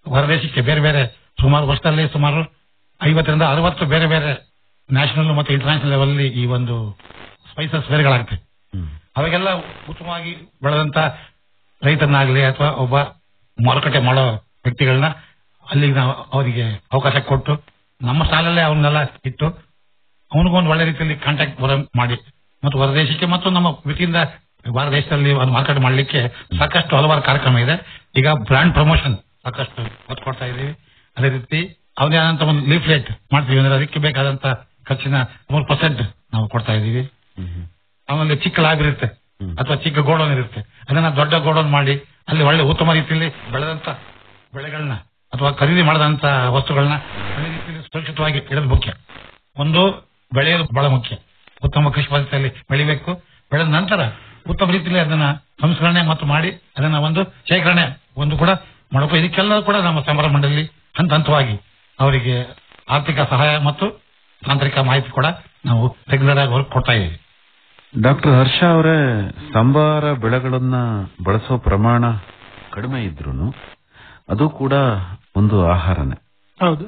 A: ಹೊರದೇಶಕ್ಕೆ ಬೇರೆ ಬೇರೆ ಸುಮಾರು ವರ್ಷದಲ್ಲಿ ಸುಮಾರು ಐವತ್ತರಿಂದ ಅರವತ್ತು ಬೇರೆ ಬೇರೆ ನ್ಯಾಷನಲ್ ಮತ್ತು ಇಂಟರ್ನ್ಯಾಷನಲ್ ಲೆವೆಲ್ ಈ ಒಂದು ಸ್ಪೈಸಸ್ ಬೇರೆಗಳಾಗುತ್ತೆ
B: ಹ್ಮ್.
A: ಅವಾಗೆಲ್ಲ ಉತ್ತಮವಾಗಿ ಬೆಳೆದಂತ ರೈತನಾಗ್ಲಿ ಅಥವಾ ಒಬ್ಬ ಮಾರುಕಟ್ಟೆ ಮಾಡೋ ವ್ಯಕ್ತಿಗಳನ್ನ ಅಲ್ಲಿಗೆ ನಾವು ಅವರಿಗೆ ಅವಕಾಶ ಕೊಟ್ಟು ನಮ್ಮ ಸಾಲಲ್ಲೇ ಅವನ್ನೆಲ್ಲ ಇಟ್ಟು ಅವನಿಗೊಂದು ಒಳ್ಳೆ ರೀತಿಯಲ್ಲಿ ಕಾಂಟ್ಯಾಕ್ಟ್ ಬರ ಮಾಡಿ ಮತ್ತು ಹೊರದೇಶಕ್ಕೆ ಮತ್ತು ನಮ್ಮ ವತಿಯಿಂದ ಭಾರತ ದೇಶದಲ್ಲಿ ಒಂದು ಮಾರ್ಕೆಟ್ ಮಾಡಲಿಕ್ಕೆ ಸಾಕಷ್ಟು ಹಲವಾರು ಕಾರ್ಯಕ್ರಮ ಇದೆ ಈಗ ಬ್ರಾಂಡ್ ಪ್ರಮೋಷನ್ ಸಾಕಷ್ಟು ಒತ್ತು ಕೊಡ್ತಾ ಇದೀವಿ ಅದೇ ರೀತಿ ಅವನೇ ಆದಂತ ಒಂದು ಲೀಫ್ಲೆಟ್ ಮಾಡ್ತೀವಿ ಅಂದ್ರೆ ಅದಕ್ಕೆ ಬೇಕಾದಂತ ಖರ್ಚಿನ ಮೂರು ಪರ್ಸೆಂಟ್ ನಾವು ಕೊಡ್ತಾ ಇದೀವಿ
B: ಹ್ಮ್, ಹ್ಮ್.
A: ಆಮೇಲೆ ಚಿಕ್ಕ ಲಾಬ್ ಇರುತ್ತೆ
B: ಹ್ಮ್.
A: ಅಥವಾ ಚಿಕ್ಕ ಗೋಡೌನ್ ಇರುತ್ತೆ ಅದನ್ನ ದೊಡ್ಡ ಗೋಡೌನ್ ಮಾಡಿ ಅಲ್ಲಿ ಒಳ್ಳೆ ಉತ್ತಮ ರೀತಿಯಲ್ಲಿ ಬೆಳೆದಂತ ಬೆಳೆಗಳನ್ನ ಅಥವಾ ಖರೀದಿ ಮಾಡದಂತ ವಸ್ತುಗಳನ್ನ ಒಳ್ಳೆ ರೀತಿಯಲ್ಲಿ ಸುರಕ್ಷಿತವಾಗಿ ಇಡೋದು ಮುಖ್ಯ ಒಂದು ಬೆಳೆಯೋದು ಬಹಳ ಮುಖ್ಯ ಉತ್ತಮ ಕೃಷಿ ಪದ್ಧತಿಯಲ್ಲಿ ಬೆಳಿಬೇಕು ಬೆಳೆದ ನಂತರ ಉತ್ತಮ ರೀತಿಯಲ್ಲಿ ಅದನ್ನ ಸಂಸ್ಕರಣೆ ಮತ್ತು ಮಾಡಿ ಅದನ್ನ ಒಂದು ಶೇಖರಣೆ ಒಂದು ಕೂಡ ಮಾಡಬೇಕು ಇದಕ್ಕೆಲ್ಲ ಕೂಡ ನಮ್ಮ ಸಂಬರ ಮಂಡಳಿ ಹಂತ ಹಂತವಾಗಿ ಅವರಿಗೆ ಆರ್ಥಿಕ ಸಹಾಯ ಮತ್ತು ತಾಂತ್ರಿಕ ಮಾಹಿತಿ ಕೂಡ ನಾವು ರೆಗ್ಯುಲರ್ ಆಗಿ ಅವ್ರಿಗೆ ಕೊಡ್ತಾ ಇದ್ದೀವಿ
B: ಡಾಕ್ಟರ್ ಹರ್ಷ ಅವರೇ ಸಂಬಾರ ಬೆಳೆಗಳನ್ನ ಬಳಸೋ ಪ್ರಮಾಣ ಕಡಿಮೆ ಇದ್ರು ಅದು ಕೂಡ ಒಂದು ಆಹಾರನೇ
C: ಹೌದು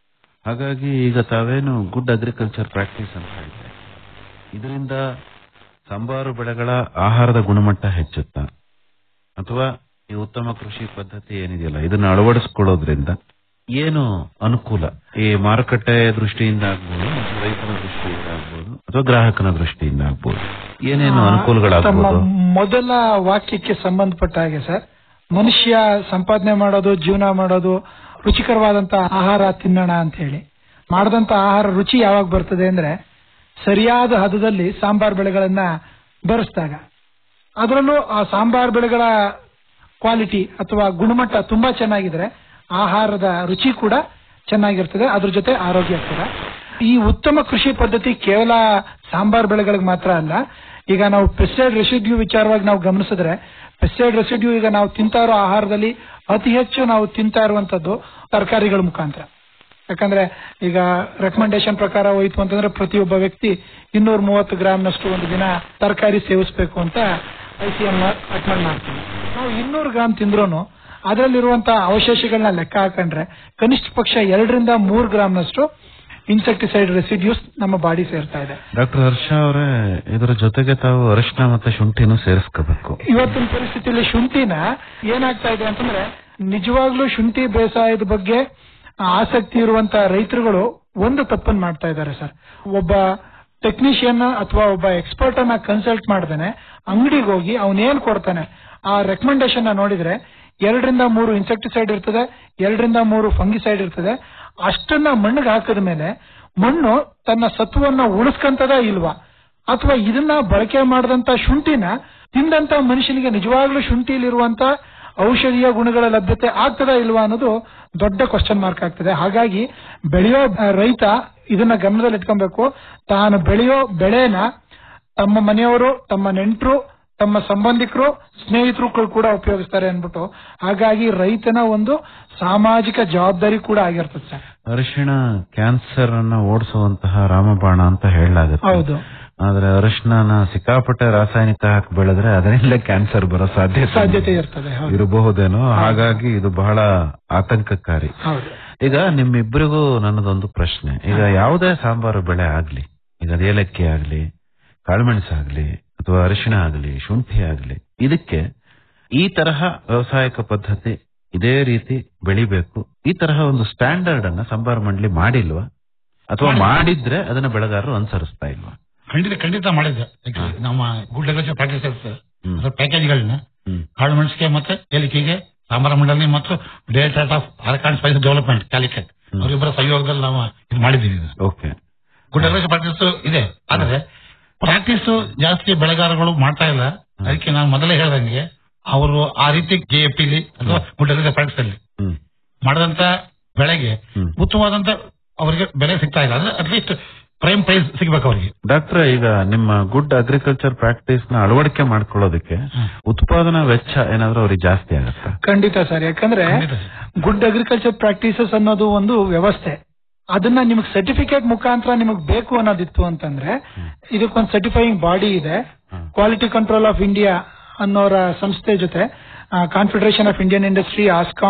B: ಹಾಗಾಗಿ ಈಗ ತಾವೇನು ಗುಡ್ ಅಗ್ರಿಕಲ್ಚರ್ ಪ್ರಾಕ್ಟೀಸ್ ಅಂತ ಹೇಳಿದ್ರೆ ಇದರಿಂದ ಸಂಬಾರು ಬೆಳೆಗಳ ಆಹಾರದ ಗುಣಮಟ್ಟ ಹೆಚ್ಚುತ್ತಾ ಅಥವಾ ಈ ಉತ್ತಮ ಕೃಷಿ ಪದ್ಧತಿ ಏನಿದೆಯಲ್ಲ ಇದನ್ನ ಅಳವಡಿಸ್ಕೊಳ್ಳೋದ್ರಿಂದ ಏನು ಅನುಕೂಲ ಈ ಮಾರುಕಟ್ಟೆ ದೃಷ್ಟಿಯಿಂದ ಆಗ್ಬೋದು ಮತ್ತು ರೈತನ ದೃಷ್ಟಿಯಿಂದ ಆಗ್ಬೋದು ಅಥವಾ ಗ್ರಾಹಕನ ದೃಷ್ಟಿಯಿಂದ ಆಗ್ಬೋದು ಏನೇನು
C: ತಮ್ಮ
B: ಅನುಕೂಲಗಳಾಗ್ಬೋದು
C: ಮೊದಲ ವಾಕ್ಯಕ್ಕೆ ಸಂಬಂಧಪಟ್ಟ ಹಾಗೆ ಸರ್ ಮನುಷ್ಯ ಸಂಪಾದನೆ ಮಾಡೋದು ಜೀವನ ಮಾಡೋದು ರುಚಿಕರವಾದಂತ ಆಹಾರ ತಿನ್ನೋಣ ಅಂತ ಹೇಳಿ ಮಾಡದಂತ ಆಹಾರ ರುಚಿ ಯಾವಾಗ ಬರ್ತದೆ ಅಂದ್ರೆ ಸರಿಯಾದ ಹದದಲ್ಲಿ ಸಾಂಬಾರ್ ಬೆಳೆಗಳನ್ನ ಬೆರೆಸಿದಾಗ ಅದರಲ್ಲೂ ಆ ಸಾಂಬಾರ್ ಬೆಳೆಗಳ ಕ್ವಾಲಿಟಿ ಅಥವಾ ಗುಣಮಟ್ಟ ತುಂಬಾ ಚೆನ್ನಾಗಿದ್ರೆ ಆಹಾರದ ರುಚಿ ಕೂಡ ಚೆನ್ನಾಗಿರ್ತದೆ ಅದ್ರ ಜೊತೆ ಆರೋಗ್ಯ ಕೂಡ ಈ ಉತ್ತಮ ಕೃಷಿ ಪದ್ಧತಿ ಕೇವಲ ಸಾಂಬಾರ್ ಬೆಳೆಗಳಿಗೆ ಮಾತ್ರ ಅಲ್ಲ ಈಗ ನಾವು ಪೆಸ್ಟೈಡ್ ರೆಸಿಡ್ಯೂ ವಿಚಾರವಾಗಿ ನಾವು ಗಮನಿಸಿದ್ರೆ ಪೆಸ್ಟೈಡ್ ರೆಸಿಡ್ಯೂ ಈಗ ನಾವು ತಿಂತಾ ಇರೋ ಆಹಾರದಲ್ಲಿ ಅತಿ ಹೆಚ್ಚು ನಾವು ತಿಂತಾ ಇರುವಂತದ್ದು ತರಕಾರಿಗಳ ಮುಖಾಂತರ ಯಾಕಂದ್ರೆ ಈಗ ರೆಕಮೆಂಡೇಶನ್ ಪ್ರಕಾರ ಹೋಯ್ತು ಅಂತಂದ್ರೆ ಪ್ರತಿಯೊಬ್ಬ ವ್ಯಕ್ತಿ ಇನ್ನೂರ ಮೂವತ್ತು ಗ್ರಾಮ್ನಷ್ಟು ಒಂದು ದಿನ ತರಕಾರಿ ಸೇವಿಸಬೇಕು ಅಂತ ಐ ಸಿ ಎಂ ರೆಕಮೆಂಡ್ ಮಾಡ್ತೀವಿ ನಾವು ಇನ್ನೂರು ಗ್ರಾಮ್ ತಿಂದ್ರೂ ಅದರಲ್ಲಿರುವಂತಹ ಅವಶೇಷಗಳನ್ನ ಲೆಕ್ಕ ಹಾಕೊಂಡ್ರೆ ಕನಿಷ್ಠ ಪಕ್ಷ ಎರಡರಿಂದ ಮೂರು ಗ್ರಾಮ್ನಷ್ಟು ಇನ್ಸೆಕ್ಟಿಸೈಡ್ ರೆಸಿಡ್ಯೂಸ್ ನಮ್ಮ ಬಾಡಿ ಸೇರ್ತಾ ಇದೆ
B: ಡಾಕ್ಟರ್ ಹರ್ಷ ಅವರೇ ಇದರ ಜೊತೆಗೆ ತಾವು ಅರಿಶಿನ ಮತ್ತೆ ಶುಂಠಿನೂ ಸೇರಿಸ್ಕೋಬೇಕು
C: ಇವತ್ತಿನ ಪರಿಸ್ಥಿತಿಯಲ್ಲಿ ಶುಂಠಿನ ಏನಾಗ್ತಾ ಇದೆ ಅಂತಂದ್ರೆ ನಿಜವಾಗ್ಲೂ ಶುಂಠಿ ಬೇಸಾಯದ ಬಗ್ಗೆ ಆಸಕ್ತಿ ಇರುವಂತ ರೈತರುಗಳು ಒಂದು ತಪ್ಪನ್ನು ಮಾಡ್ತಾ ಇದ್ದಾರೆ ಸರ್ ಒಬ್ಬ ಟೆಕ್ನಿಷಿಯನ್ ಅಥವಾ ಒಬ್ಬ ಎಕ್ಸ್ಪರ್ಟ್ ಅನ್ನ ಕನ್ಸಲ್ಟ್ ಮಾಡ್ದೇನೆ ಅಂಗಡಿಗೆ ಹೋಗಿ ಅವನೇನ್ ಕೊಡ್ತಾನೆ ಆ ರೆಕಮೆಂಡೇಶನ್ ನೋಡಿದ್ರೆ ಎರಡರಿಂದ ಮೂರು ಇನ್ಸೆಕ್ಟಿಸೈಡ್ ಇರ್ತದೆ ಎರಡರಿಂದ ಮೂರು ಫಂಗಿಸೈಡ್ ಇರ್ತದೆ ಅಷ್ಟನ್ನ ಮಣ್ಣಿಗೆ ಹಾಕಿದ ಮೇಲೆ ಮಣ್ಣು ತನ್ನ ಸತ್ವವನ್ನ ಉಳಿಸ್ಕಂತದ ಇಲ್ವಾ ಅಥವಾ ಇದನ್ನ ಬಳಕೆ ಮಾಡಿದಂತ ಶುಂಠಿನ ತಿಂದಂತ ಮನುಷ್ಯನಿಗೆ ನಿಜವಾಗ್ಲೂ ಶುಂಠಿಲಿರುವಂತ ಔಷಧೀಯ ಗುಣಗಳ ಲಭ್ಯತೆ ಆಗ್ತದಾ ಇಲ್ವಾ ಅನ್ನೋದು ದೊಡ್ಡ ಕ್ವಶನ್ ಮಾರ್ಕ್ ಆಗ್ತದೆ ಹಾಗಾಗಿ ಬೆಳೆಯೋ ಆ, ರೈತ ಇದನ್ನ ಗಮನದಲ್ಲಿ ಇಟ್ಕೊಬೇಕು ತಾನು ಬೆಳೆಯೋ ಬೆಳೆನ ತಮ್ಮ ಮನೆಯವರು ತಮ್ಮ ನೆಂಟರು ತಮ್ಮ ಸಂಬಂಧಿಕರು ಸ್ನೇಹಿತರು ಕೂಡ ಉಪಯೋಗಿಸ್ತಾರೆ ಅನ್ಬಿಟ್ಟು ಹಾಗಾಗಿ ರೈತನ ಒಂದು ಸಾಮಾಜಿಕ ಜವಾಬ್ದಾರಿ ಕೂಡ ಆಗಿರ್ತದೆ ಸರ್
B: ಅರಿಶಿಣ ಕ್ಯಾನ್ಸರ್ ಅನ್ನ ಓಡಿಸುವಂತಹ ರಾಮಬಾಣ ಅಂತ ಹೇಳಲಾಗುತ್ತೆ
C: ಹೌದು
B: ಆದ್ರೆ ಅರಿಶಿನ ಸಿಕ್ಕಾಪಟ್ಟೆ ರಾಸಾಯನಿಕ ಹಾಕಿ ಬೆಳೆದ್ರೆ ಅದರಿಂದ ಕ್ಯಾನ್ಸರ್ ಬರೋ ಸಾಧ್ಯತೆ
C: ಸಾಧ್ಯತೆ ಇರ್ತದೆ ಹೌದು
B: ಇರಬಹುದೇನೋ ಹಾಗಾಗಿ ಇದು ಬಹಳ ಆತಂಕಕಾರಿ
C: ಹೌದು
B: ಈಗ ನಿಮ್ಮಿಬ್ಬರಿಗೂ ನನ್ನದೊಂದು ಪ್ರಶ್ನೆ ಈಗ ಯಾವುದೇ ಸಾಂಬಾರು ಬೆಳೆ ಆಗ್ಲಿ ಈಗ ಅದು ಏಲಕ್ಕಿ ಆಗ್ಲಿ ಕಾಳುಮೆಣಸು ಆಗ್ಲಿ ಅಥವಾ ಅರಿಶಿಣ ಆಗ್ಲಿ ಶುಂಠಿ ಆಗ್ಲಿ ಇದಕ್ಕೆ ಈ ತರಹ ವ್ಯವಸಾಯಕ ಪದ್ಧತಿ ಇದೇ ರೀತಿ ಬೆಳಿಬೇಕು ಈ ತರಹ ಒಂದು ಸ್ಟ್ಯಾಂಡರ್ಡ್ ಅನ್ನ ಸಂಬಾರ ಮಂಡಳಿ ಮಾಡಿಲ್ವಾ ಅಥವಾ ಮಾಡಿದ್ರೆ ಅದನ್ನ ಬೆಳೆಗಾರರು ಅನುಸರಿಸ್ತಾ ಇಲ್ವಾ
A: ಖಂಡಿತ ಖಂಡಿತ ಮಾಡಿದ್ದೆ Actually, ನಮ್ಮ ಗುಡ್ ಅಗ್ರಿಕಲ್ಚರ್ ಪ್ರಾಕ್ಟೀಸಸ್
B: ಹ್ಮ್.
A: ಪ್ಯಾಕೇಜ್ಗಳನ್ನ
B: ಹ್ಮ್
A: ಕಾಳು ಮೆಣಸಿಗೆ ಮತ್ತೆ ಏಲಿಕೆಗೆ ಸಾಂಬಾರ ಮಂಡಳಿ ಮತ್ತು data of arecanut spice development Calicut
B: ಹ್ಮ್.
A: ಅವರಿಬ್ಬರ ಸಹಯೋಗದಲ್ಲಿ ನಾವು ಇದು ಮಾಡಿದ್ದೀವಿ ಇದು.
B: ಓಕೆ
A: ಗುಡ್ ಅಗ್ರಿಕಲ್ಚರ್ ಪ್ರಾಕ್ಟೀಸ್ ಇದೆ ಆದ್ರೆ ಪ್ರಾಕ್ಟೀಸ್ ಜಾಸ್ತಿ ಬೆಳೆಗಾರಗಳು ಮಾಡ್ತಾ ಇಲ್ಲ ಅದಕ್ಕೆ ನಾನು ಮೊದಲೇ ಹೇಳ್ದಂಗೆ ಅವರು ಆ ರೀತಿ ಕೆ ಎ ಪಿಲಿ ಅಥವಾ ಗುಡ್ ಅಗ್ರಿಕಲ್ಚರ್ ಪ್ರಾಕ್ಟೀಸ್ ಅಲ್ಲಿ
B: ಹ್ಮ್
A: ಮಾಡಿದಂತ ಬೆಳೆಗೆ
B: ಹ್ಮ್.
A: ಉತ್ತಮವಾದಂತ ಅವರಿಗೆ ಬೆಲೆ ಸಿಗ್ತಾ ಇಲ್ಲ ಅಂದ್ರೆ ಅಟ್ಲೀಸ್ಟ್ ಪ್ರೈಮ್ ಪ್ರೈಸ್ ಸಿಗ್ಬೇಕು ಅವರಿಗೆ
B: ಡಾಕ್ಟರ್ ಈಗ ನಿಮ್ಮ ಗುಡ್ ಅಗ್ರಿಕಲ್ಚರ್ ಪ್ರಾಕ್ಟೀಸ್ ನ ಅಳವಡಿಕೆ ಮಾಡ್ಕೊಳ್ಳೋದಕ್ಕೆ ಉತ್ಪಾದನಾ ವೆಚ್ಚ ಏನಾದ್ರೂ ಅವ್ರಿಗೆ ಜಾಸ್ತಿ ಆಗುತ್ತಾ
C: ಖಂಡಿತ ಸರ್ ಯಾಕಂದ್ರೆ
A: ಖಂಡಿತ.
C: ಗುಡ್ ಅಗ್ರಿಕಲ್ಚರ್ ಪ್ರಾಕ್ಟೀಸಸ್ ಅನ್ನೋದು ಒಂದು ವ್ಯವಸ್ಥೆ ಅದನ್ನ ನಿಮಗೆ ಸರ್ಟಿಫಿಕೇಟ್ ಮುಖಾಂತರ ನಿಮಗೆ ಬೇಕು ಅನ್ನೋದಿತ್ತು ಅಂತಂದ್ರೆ ಇದಕ್ಕೊಂದು ಸರ್ಟಿಫೈಯಿಂಗ್ ಬಾಡಿ ಇದೆ
B: ಹ್ಮ್.
C: ಕ್ವಾಲಿಟಿ ಕಂಟ್ರೋಲ್ ಆಫ್ ಇಂಡಿಯಾ ಅನ್ನೋರ ಸಂಸ್ಥೆ ಜೊತೆ confederation of Indian industry ASSOCHAM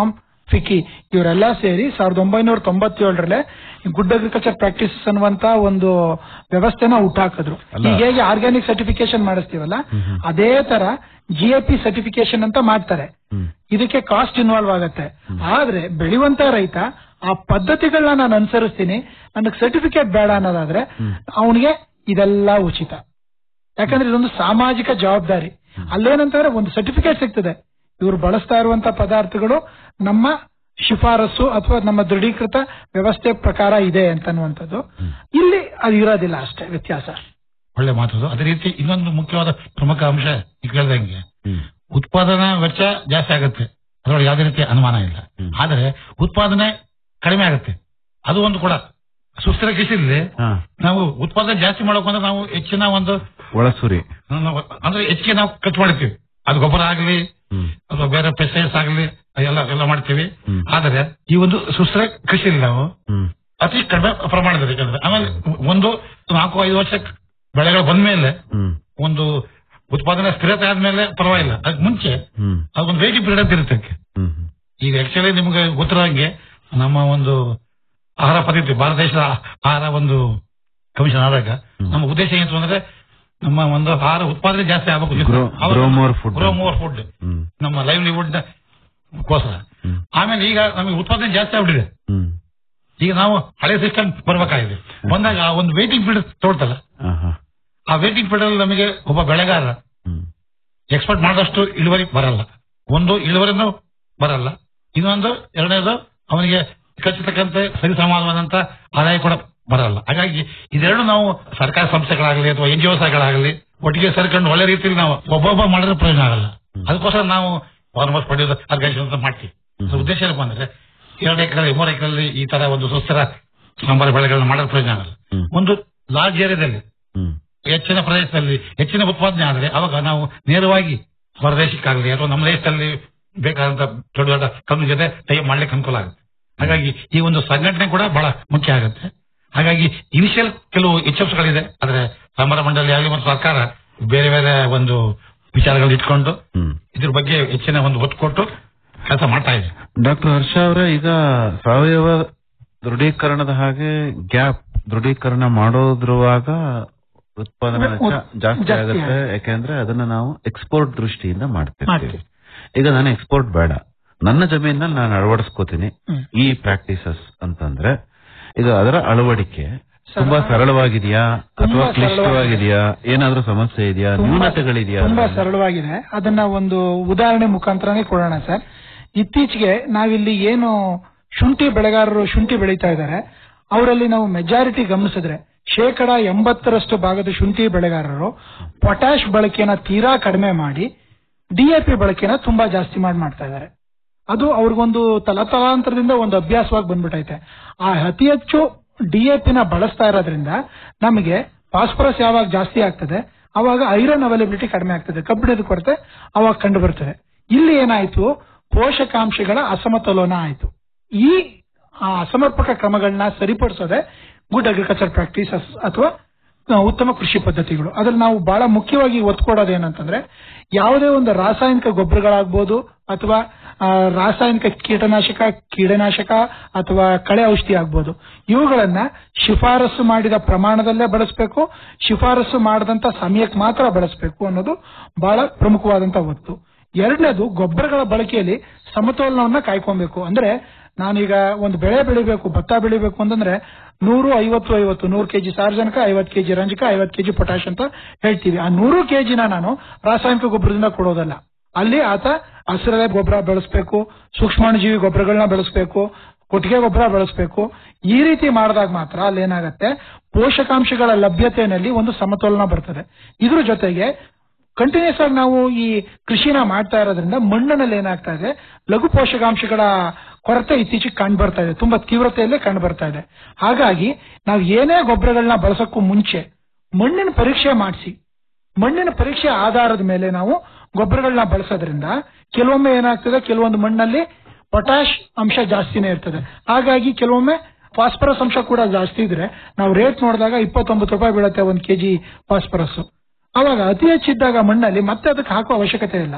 C: FICCI ಇವರೆಲ್ಲ ಸೇರಿ ಸಾವಿರದ ಒಂಬೈನೂರ ತೊಂಬತ್ತೇಳರಲ್ಲೇ ಗುಡ್ ಅಗ್ರಿಕಲ್ಚರ್ ಪ್ರಾಕ್ಟೀಸಸ್ ಅನ್ನುವಂತ ಒಂದು ವ್ಯವಸ್ಥೆನ ಹುಟ್ಟಾಕಿದ್ರು
B: ಅಲ್ಲ.
C: ಈಗ ಹೇಗೆ ಆರ್ಗ್ಯಾನಿಕ್ ಸರ್ಟಿಫಿಕೇಶನ್ ಮಾಡಿಸ್ತೀವಲ್ಲ ಅದೇ ತರ ಜಿ ಎ ಪಿ ಸರ್ಟಿಫಿಕೇಶನ್ ಅಂತ ಮಾಡ್ತಾರೆ
B: ಹ್ಮ್.
C: ಇದಕ್ಕೆ ಕಾಸ್ಟ್ ಇನ್ವಾಲ್ವ್ ಆಗತ್ತೆ ಆದ್ರೆ ಬೆಳೆಯುವಂತ ರೈತ ಆ ಪದ್ಧತಿಗಳನ್ನ ನಾನು ಅನುಸರಿಸ್ತೀನಿ ನನಗೆ ಸರ್ಟಿಫಿಕೇಟ್ ಬೇಡ ಅನ್ನೋದಾದ್ರೆ ಅವನಿಗೆ ಇದೆಲ್ಲ ಉಚಿತ ಯಾಕಂದ್ರೆ ಇದೊಂದು ಸಾಮಾಜಿಕ ಜವಾಬ್ದಾರಿ ಅಲ್ಲೇನಂತಂದ್ರೆ ಒಂದು ಸರ್ಟಿಫಿಕೇಟ್ ಸಿಗ್ತದೆ ಇವರು ಬಳಸ್ತಾ ಇರುವಂತ ಪದಾರ್ಥಗಳು ನಮ್ಮ ಶಿಫಾರಸು ಅಥವಾ ನಮ್ಮ ದೃಢೀಕೃತ ವ್ಯವಸ್ಥೆ ಪ್ರಕಾರ ಇದೆ ಅಂತನ್ನುವಂಥದ್ದು ಇಲ್ಲಿ ಅದು ಇರೋದಿಲ್ಲ ಅಷ್ಟೇ ವ್ಯತ್ಯಾಸ
A: ಒಳ್ಳೆ ಮಾತು ಅದೇ ರೀತಿ ಇನ್ನೊಂದು ಮುಖ್ಯವಾದ ಪ್ರಮುಖ ಅಂಶ ಈಗ ಹೇಳ್ದಂಗೆ
B: ಹ್ಮ್.
A: ಉತ್ಪಾದನಾ ವೆಚ್ಚ ಜಾಸ್ತಿ ಆಗುತ್ತೆ ಅದರೊಳಗೆ ಯಾವುದೇ ರೀತಿಯ ಅನುಮಾನ ಇಲ್ಲ
B: ಹ್ಮ್.
A: ಆದರೆ ಉತ್ಪಾದನೆ ಕಡಿಮೆ ಆಗುತ್ತೆ ಅದು ಒಂದು ಕೂಡ ಸುಸ್ಥಿರ ಕೃಷಿಯಲ್ಲಿ
B: ಹಾ.
A: ನಾವು ಉತ್ಪಾದನೆ ಜಾಸ್ತಿ ಮಾಡೋಕಂದ್ರೆ ನಾವು ಹೆಚ್ಚಿನ ಒಂದು
B: ಒಳಸುರಿ
A: ನಾವು- ಅಂದ್ರೆ ಹೆಚ್ಚಿಗೆ ನಾವು ಖರ್ಚು ಮಾಡ್ತೀವಿ ಅದು ಗೊಬ್ಬರ ಆಗಲಿ
B: ಹ್ಮ್.
A: ಅಥವಾ ಬೇರೆ ಪೆಸ್ಟೈಡ್ಸ್ ಆಗಲಿ ಎಲ್ಲ ಎಲ್ಲ ಮಾಡ್ತೀವಿ
B: ಹ್ಮ್.
A: ಆದರೆ ಈ ಒಂದು ಸುಸ್ಥಿರ ಕೃಷಿಯಲ್ಲಿ ನಾವು
B: ಹ್ಮ್.
A: ಅತಿ ಕಡಿಮೆ ಪ್ರಮಾಣದಲ್ಲಿ ಯಾಕಂದ್ರೆ ಆಮೇಲೆ ಒಂದು ನಾಲ್ಕು ಐದು ವರ್ಷ ಬೆಳೆಗಳು ಬಂದ್ಮೇಲೆ
B: ಹ್ಮ್.
A: ಒಂದು ಉತ್ಪಾದನೆ ಸ್ಥಿರತೆ ಆದ್ಮೇಲೆ ಪರವಾಗಿಲ್ಲ ಅದಕ್ಕೆ ಮುಂಚೆ
B: ಹ್ಮ್.
A: ಅದೊಂದು ವೇಟಿಂಗ್ ಪೀರಿಯಡ್ ಅಂತ ಇರುತ್ತೆ ಅದಕ್ಕೆ.
B: ಹ್ಮ್. ಹ್ಮ್.
A: ಈಗ ಆಕ್ಚುಲಿ ನಿಮ್ಗೆ ಗೊತ್ತಿರೋಂಗೆ ನಮ್ಮ ಒಂದು ಆಹಾರ ಪದ್ಧತಿ ಭಾರತ ದೇಶದ ಆಹಾರ ಒಂದು ಕಮಿಷನ್ ಆದಾಗ ನಮ್ಮ ಉದ್ದೇಶ ಏನು ಅಂದ್ರೆ ನಮ್ಮ ಒಂದು ಆಹಾರ ಉತ್ಪಾದನೆ ಜಾಸ್ತಿ ಆಗಬೇಕು
B: Grow- grow more food.
A: Grow more food
B: ಹ್ಮ್.
A: ನಮ್ಮ ಲೈವ್ಲಿಹುಡ್ ಗೋಸ್ಕರ
B: ಹ್ಮ್.
A: ಆಮೇಲೆ ಈಗ ನಮಗೆ ಉತ್ಪಾದನೆ ಜಾಸ್ತಿ ಆಗ್ಬಿಟ್ಟಿದೆ
B: ಹ್ಮ್.
A: ಈಗ ನಾವು ಹಳೆ ಸಿಸ್ಟಮ್ ಬರ್ಬೇಕಾಗಿದೆ ಬಂದಾಗ ಆ ಒಂದು ವೇಟಿಂಗ್ ಪೀರಿಯಡ್ ತಗೊಳ್ತಲ್ಲ
B: ಆಹಾ.
A: ಆ ವೇಟಿಂಗ್ ಪೀರಿಯಡ್ ನಮಗೆ ಒಬ್ಬ ಬೆಳೆಗಾರ
B: ಹ್ಮ್.
A: ಎಕ್ಸ್ಪೋರ್ಟ್ ಮಾಡಿದಷ್ಟು ಇಳುವರಿ ಬರಲ್ಲ ಒಂದು ಇಳುವರಿನೂ ಬರಲ್ಲ ಇನ್ನೊಂದು ಎರಡನೇದು ಅವನಿಗೆ ಖಚಿತಕ್ಕಂತೆ ಸರಿಸಮಾನವಾದಂತ ಆದಾಯ ಕೂಡ ಬರಲ್ಲ ಹಾಗಾಗಿ ಇದೆರಡು ನಾವು ಸರ್ಕಾರ ಸಂಸ್ಥೆಗಳಾಗಲಿ ಅಥವಾ ಎನ್ ಜಿ ಗಳಾಗಲಿ ಒಟ್ಟಿಗೆ ಸೇರ್ಕೊಂಡು ಒಳ್ಳೆ ರೀತಿಯಲ್ಲಿ ನಾವು ಒಬ್ಬೊಬ್ಬ ಮಾಡಿದ್ರೆ ಪ್ರಯೋಜನ ಆಗಲ್ಲ ಅದಕ್ಕೋಸ್ಕರ ನಾವು ಫಾರ್ಮರ್ಸ್ ಪ್ರೊಡ್ಯೂಸರ್ ಆರ್ಗನೈಸೇಷನ್ ಅಂತ ಮಾಡ್ತೀವಿ ಅದ್ರ ಉದ್ದೇಶ ಏನಪ್ಪ ಅಂದ್ರೆ ಎರಡು ಎಕರೆ ಮೂರು ಎಕರೆಯಲ್ಲಿ ಈ ತರ ಒಂದು ಸುಸ್ಥಿರ ಸಾಂಬಾರು ಬೆಳೆಗಳನ್ನ ಮಾಡೋದು ಪ್ರಯೋಜನ ಆಗಲ್ಲ
B: ಹ್ಮ್.
A: ಒಂದು ಲಾರ್ಜ್ ಏರಿಯಾದಲ್ಲಿ
B: ಹ್ಮ್.
A: ಹೆಚ್ಚಿನ ಪ್ರದೇಶದಲ್ಲಿ ಹೆಚ್ಚಿನ ಉತ್ಪಾದನೆ ಆದರೆ ಅವಾಗ ನಾವು ನೇರವಾಗಿ ಹೊರದೇಶಕ್ಕಾಗಲಿ ಅಥವಾ ನಮ್ಮ ದೇಶದಲ್ಲಿ ಬೇಕಾದಂತ ದೊಡ್ಡ ದೊಡ್ಡ ಕಂಪನಿ ಜೊತೆ ಟೈ ಮಾಡ್ಲಿಕ್ಕೆ ಅನುಕೂಲ ಆಗುತ್ತೆ ಹಾಗಾಗಿ ಈ ಒಂದು ಸಂಘಟನೆ ಕೂಡ ಬಹಳ ಮುಖ್ಯ ಆಗುತ್ತೆ ಹಾಗಾಗಿ ಇನಿಷಿಯಲ್ ಕೆಲವು ಗಳಿದೆ ಆದ್ರೆ ಸಂಬರ ಮಂಡಳಿ ಆಗಲಿ ಮತ್ತು ಸರ್ಕಾರ ಬೇರೆ ಬೇರೆ ಒಂದು ವಿಚಾರಗಳು ಇಟ್ಕೊಂಡು
B: ಹ್ಮ್.
A: ಇದ್ರ ಬಗ್ಗೆ ಹೆಚ್ಚಿನ ಒಂದು ಒತ್ತು ಕೊಟ್ಟು ಕೆಲಸ ಮಾಡ್ತಾ ಇದೆ
B: ಡಾಕ್ಟರ್ ಹರ್ಷ ಅವರೇ ಈಗ ಸಾವಯವ ದೃಢೀಕರಣದ ಹಾಗೆ ಗ್ಯಾಪ್ ದೃಢೀಕರಣ ಮಾಡೋದ್ರುವಾಗ ಉತ್ಪಾದನಾ ವೆಚ್ಚ ಜಾಸ್ತಿ
C: ಜಾಸ್ತಿ
B: ಆಗುತ್ತೆ ಯಾಕೆಂದ್ರೆ ಅದನ್ನ ನಾವು ಎಕ್ಸ್ಪೋರ್ಟ್ ದೃಷ್ಟಿಯಿಂದ ಮಾಡ್ತಿರ್ತೀವಿ
C: ಮಾಡ್ತೀವಿ.
B: ಈಗ ನಾನು ಎಕ್ಸ್ಪೋರ್ಟ್ ಬೇಡ ನನ್ನ ಜಮೀನಲ್ಲಿ ನಾನು ಅಳವಡಿಸ್ಕೋತೀನಿ
C: ಹ್ಮ್.
B: ಈ ಪ್ರಾಕ್ಟೀಸಸ್ ಅಂತಂದ್ರೆ ಈಗ ಅದರ ಅಳವಡಿಕೆ ತುಂಬಾ
C: ಸರಳ-
B: ಸರಳವಾಗಿದೆಯಾ ಅಥವಾ
C: ತುಂಬಾ
B: ಕ್ಲಿಷ್ಟವಾಗಿದೆಯಾ ಏನಾದ್ರೂ ಸಮಸ್ಯೆ ಇದೆಯಾ
C: ತುಂಬಾ-
B: ನ್ಯೂನತೆಗಳಿದೆಯಾ
C: ತುಂಬಾ ಸರಳವಾಗಿದೆ ಅದನ್ನ ಒಂದು ಉದಾಹರಣೆ ಮುಖಾಂತರನೇ ಕೊಡೋಣ ಸರ್ ಇತ್ತೀಚೆಗೆ ನಾವಿಲ್ಲಿ ಏನು ಶುಂಠಿ ಬೆಳೆಗಾರರು ಶುಂಠಿ ಬೆಳೀತಾ ಇದ್ದಾರೆ ಅವರಲ್ಲಿ ನಾವು ಮೆಜಾರಿಟಿ ಗಮನಿಸಿದ್ರೆ ಶೇಕಡ ಎಂಬತ್ತರಷ್ಟು ಭಾಗದ ಶುಂಠಿ ಬೆಳೆಗಾರರು ಪೊಟ್ಯಾಶ್ ಬಳಕೆನ ತೀರಾ ಕಡಿಮೆ ಮಾಡಿ ಡಿಎಪಿ ಬಳಕೆನ ತುಂಬಾ ಜಾಸ್ತಿ ಮಾಡಿ ಮಾಡ್ತಾ ಇದ್ದಾರೆ ಅದು ಅವ್ರಿಗೊಂದು ತಲತಲಾಂತರದಿಂದ ಒಂದು ಅಭ್ಯಾಸವಾಗಿ ಬಂದ್ಬಿಟ್ಟೈತೆ ಆ ಅತಿ ಹೆಚ್ಚು ಡಿಎಪಿನ ಬಳಸ್ತಾ ಇರೋದ್ರಿಂದ ನಮಗೆ ಫಾಸ್ಫರಸ್ ಯಾವಾಗ ಜಾಸ್ತಿ ಆಗ್ತದೆ ಅವಾಗ ಐರನ್ ಅವೈಲಬಿಲಿಟಿ ಕಡಿಮೆ ಆಗ್ತದೆ ಕಬ್ಬಿಣದ ಕೊರತೆ ಅವಾಗ ಕಂಡು ಬರ್ತದೆ ಇಲ್ಲಿ ಏನಾಯ್ತು ಪೋಷಕಾಂಶಗಳ ಅಸಮತೋಲನ ಆಯ್ತು ಈ ಆ ಅಸಮರ್ಪಕ ಕ್ರಮಗಳನ್ನ ಸರಿಪಡಿಸೋದೆ ಗುಡ್ ಅಗ್ರಿಕಲ್ಚರ್ ಪ್ರಾಕ್ಟೀಸಸ್ ಅಥವಾ ಆ, ಉತ್ತಮ ಕೃಷಿ ಪದ್ಧತಿಗಳು ಅದ್ರಲ್ಲಿ ನಾವು ಬಹಳ ಮುಖ್ಯವಾಗಿ ಒತ್ತು ಕೊಡೋದು ಏನಂತಂದ್ರೆ ಯಾವುದೇ ಒಂದು ರಾಸಾಯನಿಕ ಗೊಬ್ಬರಗಳಾಗ್ಬೋದು ಅಥವಾ ಆ, ರಾಸಾಯನಿಕ ಕೀಟನಾಶಕ ಕೀಟನಾಶಕ ಅಥವಾ ಕಳೆ ಔಷಧಿ ಆಗ್ಬೋದು ಇವುಗಳನ್ನ ಶಿಫಾರಸು ಮಾಡಿದ ಪ್ರಮಾಣದಲ್ಲೇ ಬಳಸಬೇಕು ಶಿಫಾರಸು ಮಾಡದಂತ ಸಮಯಕ್ಕೆ ಮಾತ್ರ ಬಳಸಬೇಕು ಅನ್ನೋದು ಬಹಳ ಪ್ರಮುಖವಾದಂತ ಒತ್ತು ಎರಡನೇದು ಗೊಬ್ಬರಗಳ ಬಳಕೆಯಲ್ಲಿ ಸಮತೋಲನವನ್ನ ಕಾಯ್ಕೊಬೇಕು ಅಂದ್ರೆ ನಾನೀಗ ಒಂದು ಬೆಳೆ ಬೆಳಿಬೇಕು ಭತ್ತ ಬೆಳಿಬೇಕು ಅಂತಂದ್ರೆ ನೂರು ಐವತ್ತು ಐವತ್ತು ನೂರು ಕೆಜಿ ಸಾರ್ವಜನಿಕ ಐವತ್ತು ಕೆಜಿ ರಂಜಕ ಐವತ್ತು ಕೆಜಿ ಪೊಟ್ಯಾಶ್ ಅಂತ ಹೇಳ್ತೀವಿ ಆ ನೂರು ಕೆಜಿನ ನಾನು ರಾಸಾಯನಿಕ ಗೊಬ್ಬರದಿಂದ ಕೊಡೋದಲ್ಲ ಅಲ್ಲಿ ಆತ ಹಸಿರೆಲೆ ಗೊಬ್ಬರ ಬೆಳೆಸ್ಬೇಕು ಸೂಕ್ಷ್ಮಾಣುಜೀವಿ ಗೊಬ್ಬರಗಳನ್ನ ಬೆಳೆಸ್ಬೇಕು ಕೊಟ್ಟಿಗೆ ಗೊಬ್ಬರ ಬೆಳೆಸ್ಬೇಕು ಈ ರೀತಿ ಮಾಡಿದಾಗ ಮಾತ್ರ ಅಲ್ಲಿ ಏನಾಗತ್ತೆ ಪೋಷಕಾಂಶಗಳ ಲಭ್ಯತೆಯಲ್ಲಿ ಒಂದು ಸಮತೋಲನ ಬರ್ತದೆ ಇದ್ರ ಜೊತೆಗೆ ಕಂಟಿನ್ಯೂಸ್ ಆಗಿ ನಾವು ಈ ಕೃಷಿನ ಮಾಡ್ತಾ ಇರೋದ್ರಿಂದ ಮಣ್ಣಿನಲ್ಲಿ ಏನಾಗ್ತಾ ಇದೆ ಲಘು ಪೋಷಕಾಂಶಗಳ ಕೊರತೆ ಇತ್ತೀಚೆಗೆ ಕಂಡು ಬರ್ತಾ ಇದೆ ತುಂಬಾ ತೀವ್ರತೆಯಲ್ಲೇ ಕಂಡು ಬರ್ತಾ ಇದೆ ಹಾಗಾಗಿ ನಾವು ಏನೇ ಗೊಬ್ಬರಗಳನ್ನ ಬಳಸಕ್ಕೂ ಮುಂಚೆ ಮಣ್ಣಿನ ಪರೀಕ್ಷೆ ಮಾಡಿಸಿ ಮಣ್ಣಿನ ಪರೀಕ್ಷೆ ಆಧಾರದ ಮೇಲೆ ನಾವು ಗೊಬ್ಬರಗಳನ್ನ ಬಳಸೋದ್ರಿಂದ ಕೆಲವೊಮ್ಮೆ ಏನಾಗ್ತದೆ ಕೆಲವೊಂದು ಮಣ್ಣಲ್ಲಿ ಪೊಟ್ಯಾಶ್ ಅಂಶ ಜಾಸ್ತಿನೇ ಇರ್ತದೆ ಹಾಗಾಗಿ ಕೆಲವೊಮ್ಮೆ ಫಾಸ್ಫರಸ್ ಅಂಶ ಕೂಡ ಜಾಸ್ತಿ ಇದ್ರೆ ನಾವು ರೇಟ್ ನೋಡಿದಾಗ ಇಪ್ಪತ್ತೊಂಬತ್ತು ರೂಪಾಯಿ ಬೀಳುತ್ತೆ ಒಂದು ಕೆಜಿ ಫಾಸ್ಫರಸ್ ಅವಾಗ ಅತಿ ಹೆಚ್ಚಿದ್ದಾಗ ಮಣ್ಣಲ್ಲಿ ಮತ್ತೆ ಅದಕ್ಕೆ ಹಾಕುವ ಅವಶ್ಯಕತೆ ಇಲ್ಲ